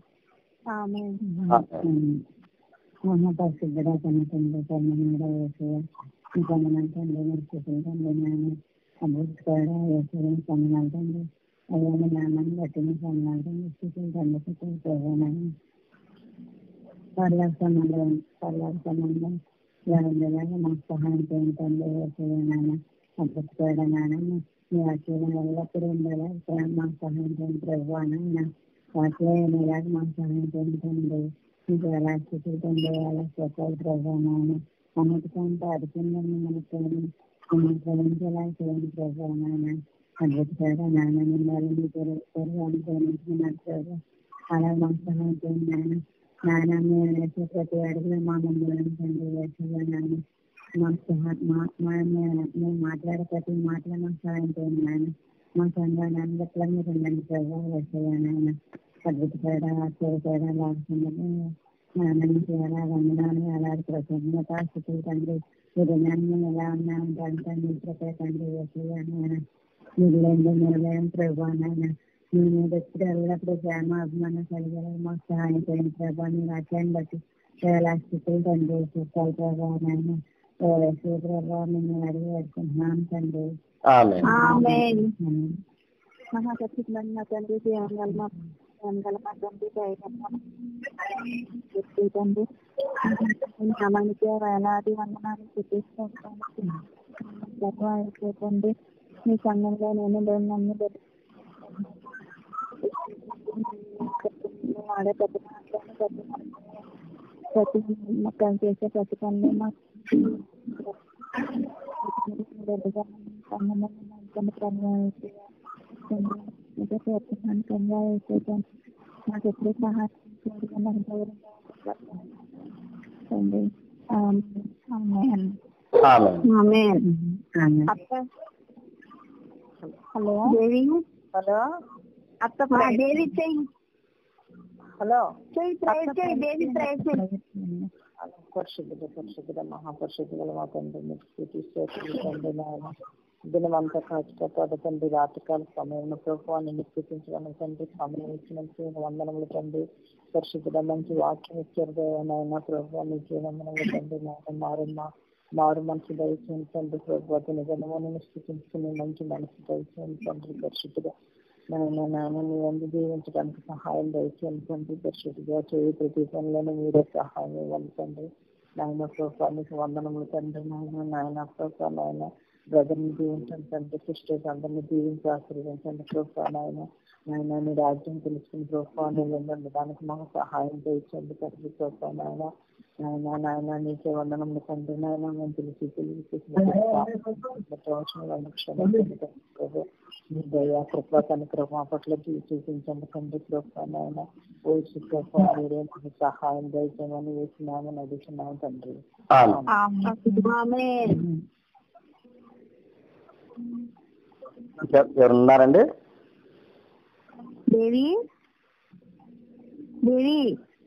ఆమేన్. మహాపరిశుద్ధుడ తన తండ్రి తన కొందనాలు తండ్రి మీరు చూపించండి నాన్న అభివృద్ధిగా వేసుకుని పొందనాలు తండ్రి అయ్యాన్ని నాన్నని బట్టి మీ పొందనాలు తండ్రి చూపించండి చూపించాను పర్లాక సంబంధం పర్లాక సంబంధం ఎవరిలాగా మాకు సహాయం చేయండి వేసుకుని నాన్న అభివృద్ధిగా నాన్న మీ ఆశీర్వాదం ఎల్లప్పుడూ ఉండాలి మాకు సహాయం చేయండి ప్రభు నాన్న వాటిలో ఎలాగ మాకు సహాయం చేయండి తండ్రి మీకు ఎలా స్థితిలో ఎలా చెప్పాలి ప్రభావం అన్నిటికంటే అధికంగా మనకు మిమ్మల్ని ప్రేమించేలా చేయండి ప్రభావం అద్భుతంగా నాన్న మిమ్మల్ని మీకు పూర్వాన్ని ప్రేమించుకున్నారు ప్రభావ అలా మాకు సహాయం చేయండి నాన్న నాన్న మీరు వేసే ప్రతి అడుగులో మా మమ్మల్ని తండ్రి వేసేగా నాన్న మాకు సహా- మా- మా మేము మాట్లాడే ప్రతి మాటలో మాకు సహాయం చేయండి నాన్న మా సంఘాన్ని అందరిలో మీరు ఉండండి ప్రభావ వేసేగా నాన్న అద్భుతపేడ ఆశ్చర్యపేడ లాగుతున్నది ఆనందించి ఎలా వందనాలు ఎలా కృతజ్ఞత స్థితి తండ్రి ఈ దినాన్ని ఎలా ఉన్నా ఉంటాను తండ్రి కృపే తండ్రి వేసేయాను మిగిలింది నిలయం ప్రభా నాయన మీ మీద ఎప్పుడు ఎల్లప్పుడూ ప్రేమ అభిమానం కలిగేలా మాకు సహాయం చేయండి ప్రభా మీ వాక్యాన్ని బట్టి ఎలా స్థితులు తండ్రి చూస్తాయి ప్రభా నాయన వేసే ప్రభా మిమ్మల్ని అడిగి వేడుకుంటున్నాను తండ్రి ఆమె ఆమేన్ ఆమేన్. మహాసచివులైన నా తండ్రి దేవంగల మా దేవంగల మా తండ్రి దయగల చెప్పి తండ్రి నామానికి వేలాది వందనాలు చూపిస్తాను తండ్రి మీ సంఘంలో నేను నన్ను ఆడే ప్రతి మాటలను ప్రతి ప్రతి మొక్కలు చేసే ప్రతి పనులు మాకు నాకు ఎప్పుడు సహాయం ఆమె ఆమేన్ ఆమేన్. అత్త హలో దేవి హలో అత్త ఆ, దేవి చెయ్యి హలో చెయ్యి ప్రేయర్ చెయ్యి దేవి ప్రేయర్ చెయ్యి పరిశుద్ధుడు పరిశుద్ధుడ మహాపరిశుద్ధుల మా తండ్రి మీకు స్థితి స్తోత్రాలు తండ్రి నాయన దినమంతా కాచుకోపాటు తండ్రి రాత్రికాల సమయంలో ప్రభావ నిన్ను స్థితించడానికి తండ్రి సమయం ఇచ్చినందుకు నీకు వందనములు తండ్రి పరిశుద్ధుడ మంచి వాక్యం ఇచ్చారు నాయన ప్రభావ నీకు వందనములు తండ్రి నాయన మారమ్మ మారు మనసు దయచేయండి తండ్రి ప్రభావ నిజంగా నేను స్థితించుకుని మంచి మనసు దయచేయండి తండ్రి పరిశుద్ధుడ నాయన నాయన నీ వందు జీవించడానికి సహాయం దయచేయండి తండ్రి పరిశుద్ధిగా చేయి ప్రతి పనిలోనూ మీరే సహాయం ఇవ్వండి తండ్రి నాయన ప్రభావ నీకు వందనములు తండ్రి నాయన నాయన ప్రభావ నాయన బ్రదర్ని దీవించండి తండ్రి సిస్టర్స్ అందరినీ దీవించి ఆశీర్వదించండి ప్రభావ నాయన నాయన నీ రాజ్యం తెలుసుకుని ప్రభావ వెళ్ళండి దానికి మాకు సహాయం చేయించండి తండ్రి ప్రభావ నాయన నాయన నాయన నీకే వందనములు తండ్రి నాయన మేము తెలిసి తెలిసి నీ దయ కృప కనుక మా పట్ల చూపించండి తండ్రి కృప నాయన ఓసి కృప మీరే మాకు సహాయం దయచేయమని వేసినాము నడుచున్నాము తండ్రి ఆమెన్. ఆమె ఇంకా ఎవరు ఉన్నారండి దేవి దేవి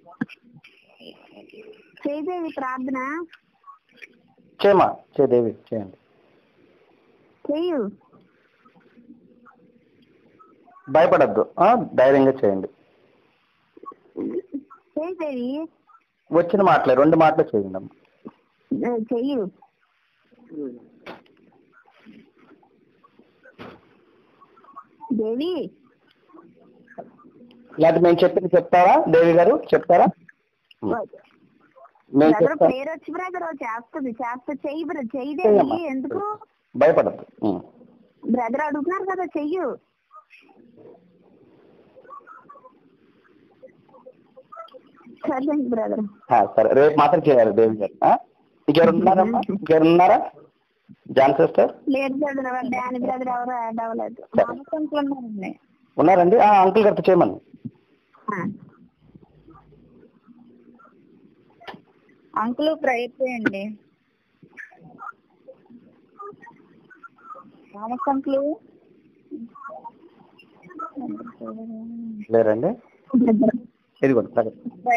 చేయదేవి ప్రార్థన చేయమా చే దేవి చేయండి చెయ్యు భయపడద్దు ధైర్యంగా చేయండి చేయి దేవి వచ్చిన మాటలే రెండు మాటలు చేయండి అమ్మా ఆ, చెయ్యు దేవి లేకపోతే మేము చెప్పింది చెప్తారా దేవి గారు చెప్తారా మేము బ్రదర్ చెప్తాం పేరు వచ్చి బ్రదర్ చేస్తుంది చేస్తా చెయ్యి బ్రదర్ చెయ్యి చెయ్యమ్మా. దేవి ఎందుకు భయపడద్దు ఉం. బ్రదర్ అడుగుతున్నారు కదా చెయ్యు సరే బ్రదర్ ఆ, సరే రేపు మాత్రం చేయాలి దేవి గారు ఆ? ఇంకెవరు ఉన్నారమ్మా ఇంకెవరు ఉన్నారా జాన్ సిస్టర్ లేదు బ్రదర్ డాని బ్రదర్ ఎవరు యాడ్ అవ్వలేదు ఉన్నారండి ఉన్నారండి ఆ, అంకుల్ గారితో చేయమని ఆ. అంకుల్ ఫ్రై చేయండి థామస్ అంకుల్ లేరండి ఇదిగోండి సరే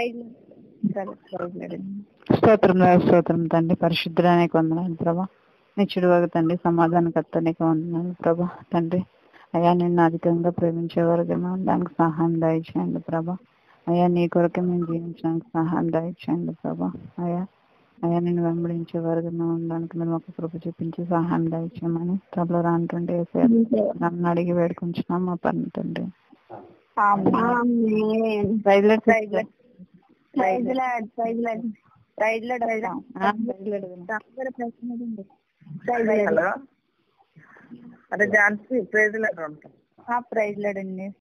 స్తోత్రం స్తోత్రం తండ్రి పరిశుద్ధుడానికి వందనాలు ప్రభా నిచ్చుడు వగ తండ్రి సమాధానకర్త నీకు వందనాలు ప్రభా తండ్రి అయ్యా నిన్ను అధికంగా ప్రేమించే వరకు దానికి సహాయం దయచేయండి ప్రభా అయ్యా నీ కొరకే మేము జీవించడానికి సహాయం దయచేయండి ప్రభా అయ్యా అయ్యా నేను వెంబడించే వరకు ఉండడానికి మీరు ఒక కృప చూపించి సహాయం దయచేయమని త్వరలో రానుంటే నన్ను అడిగి వేడుకుంటున్నాం మా పని తండ్రి ఆమేన్. రైల్వెట్ ప్రైజ్ లార్డ్, ప్రైజ్ లార్డ్. రైల్వెట్ ప్రైజ్ లార్డ్. అదే Jhansi praise Lord praise Lord అండి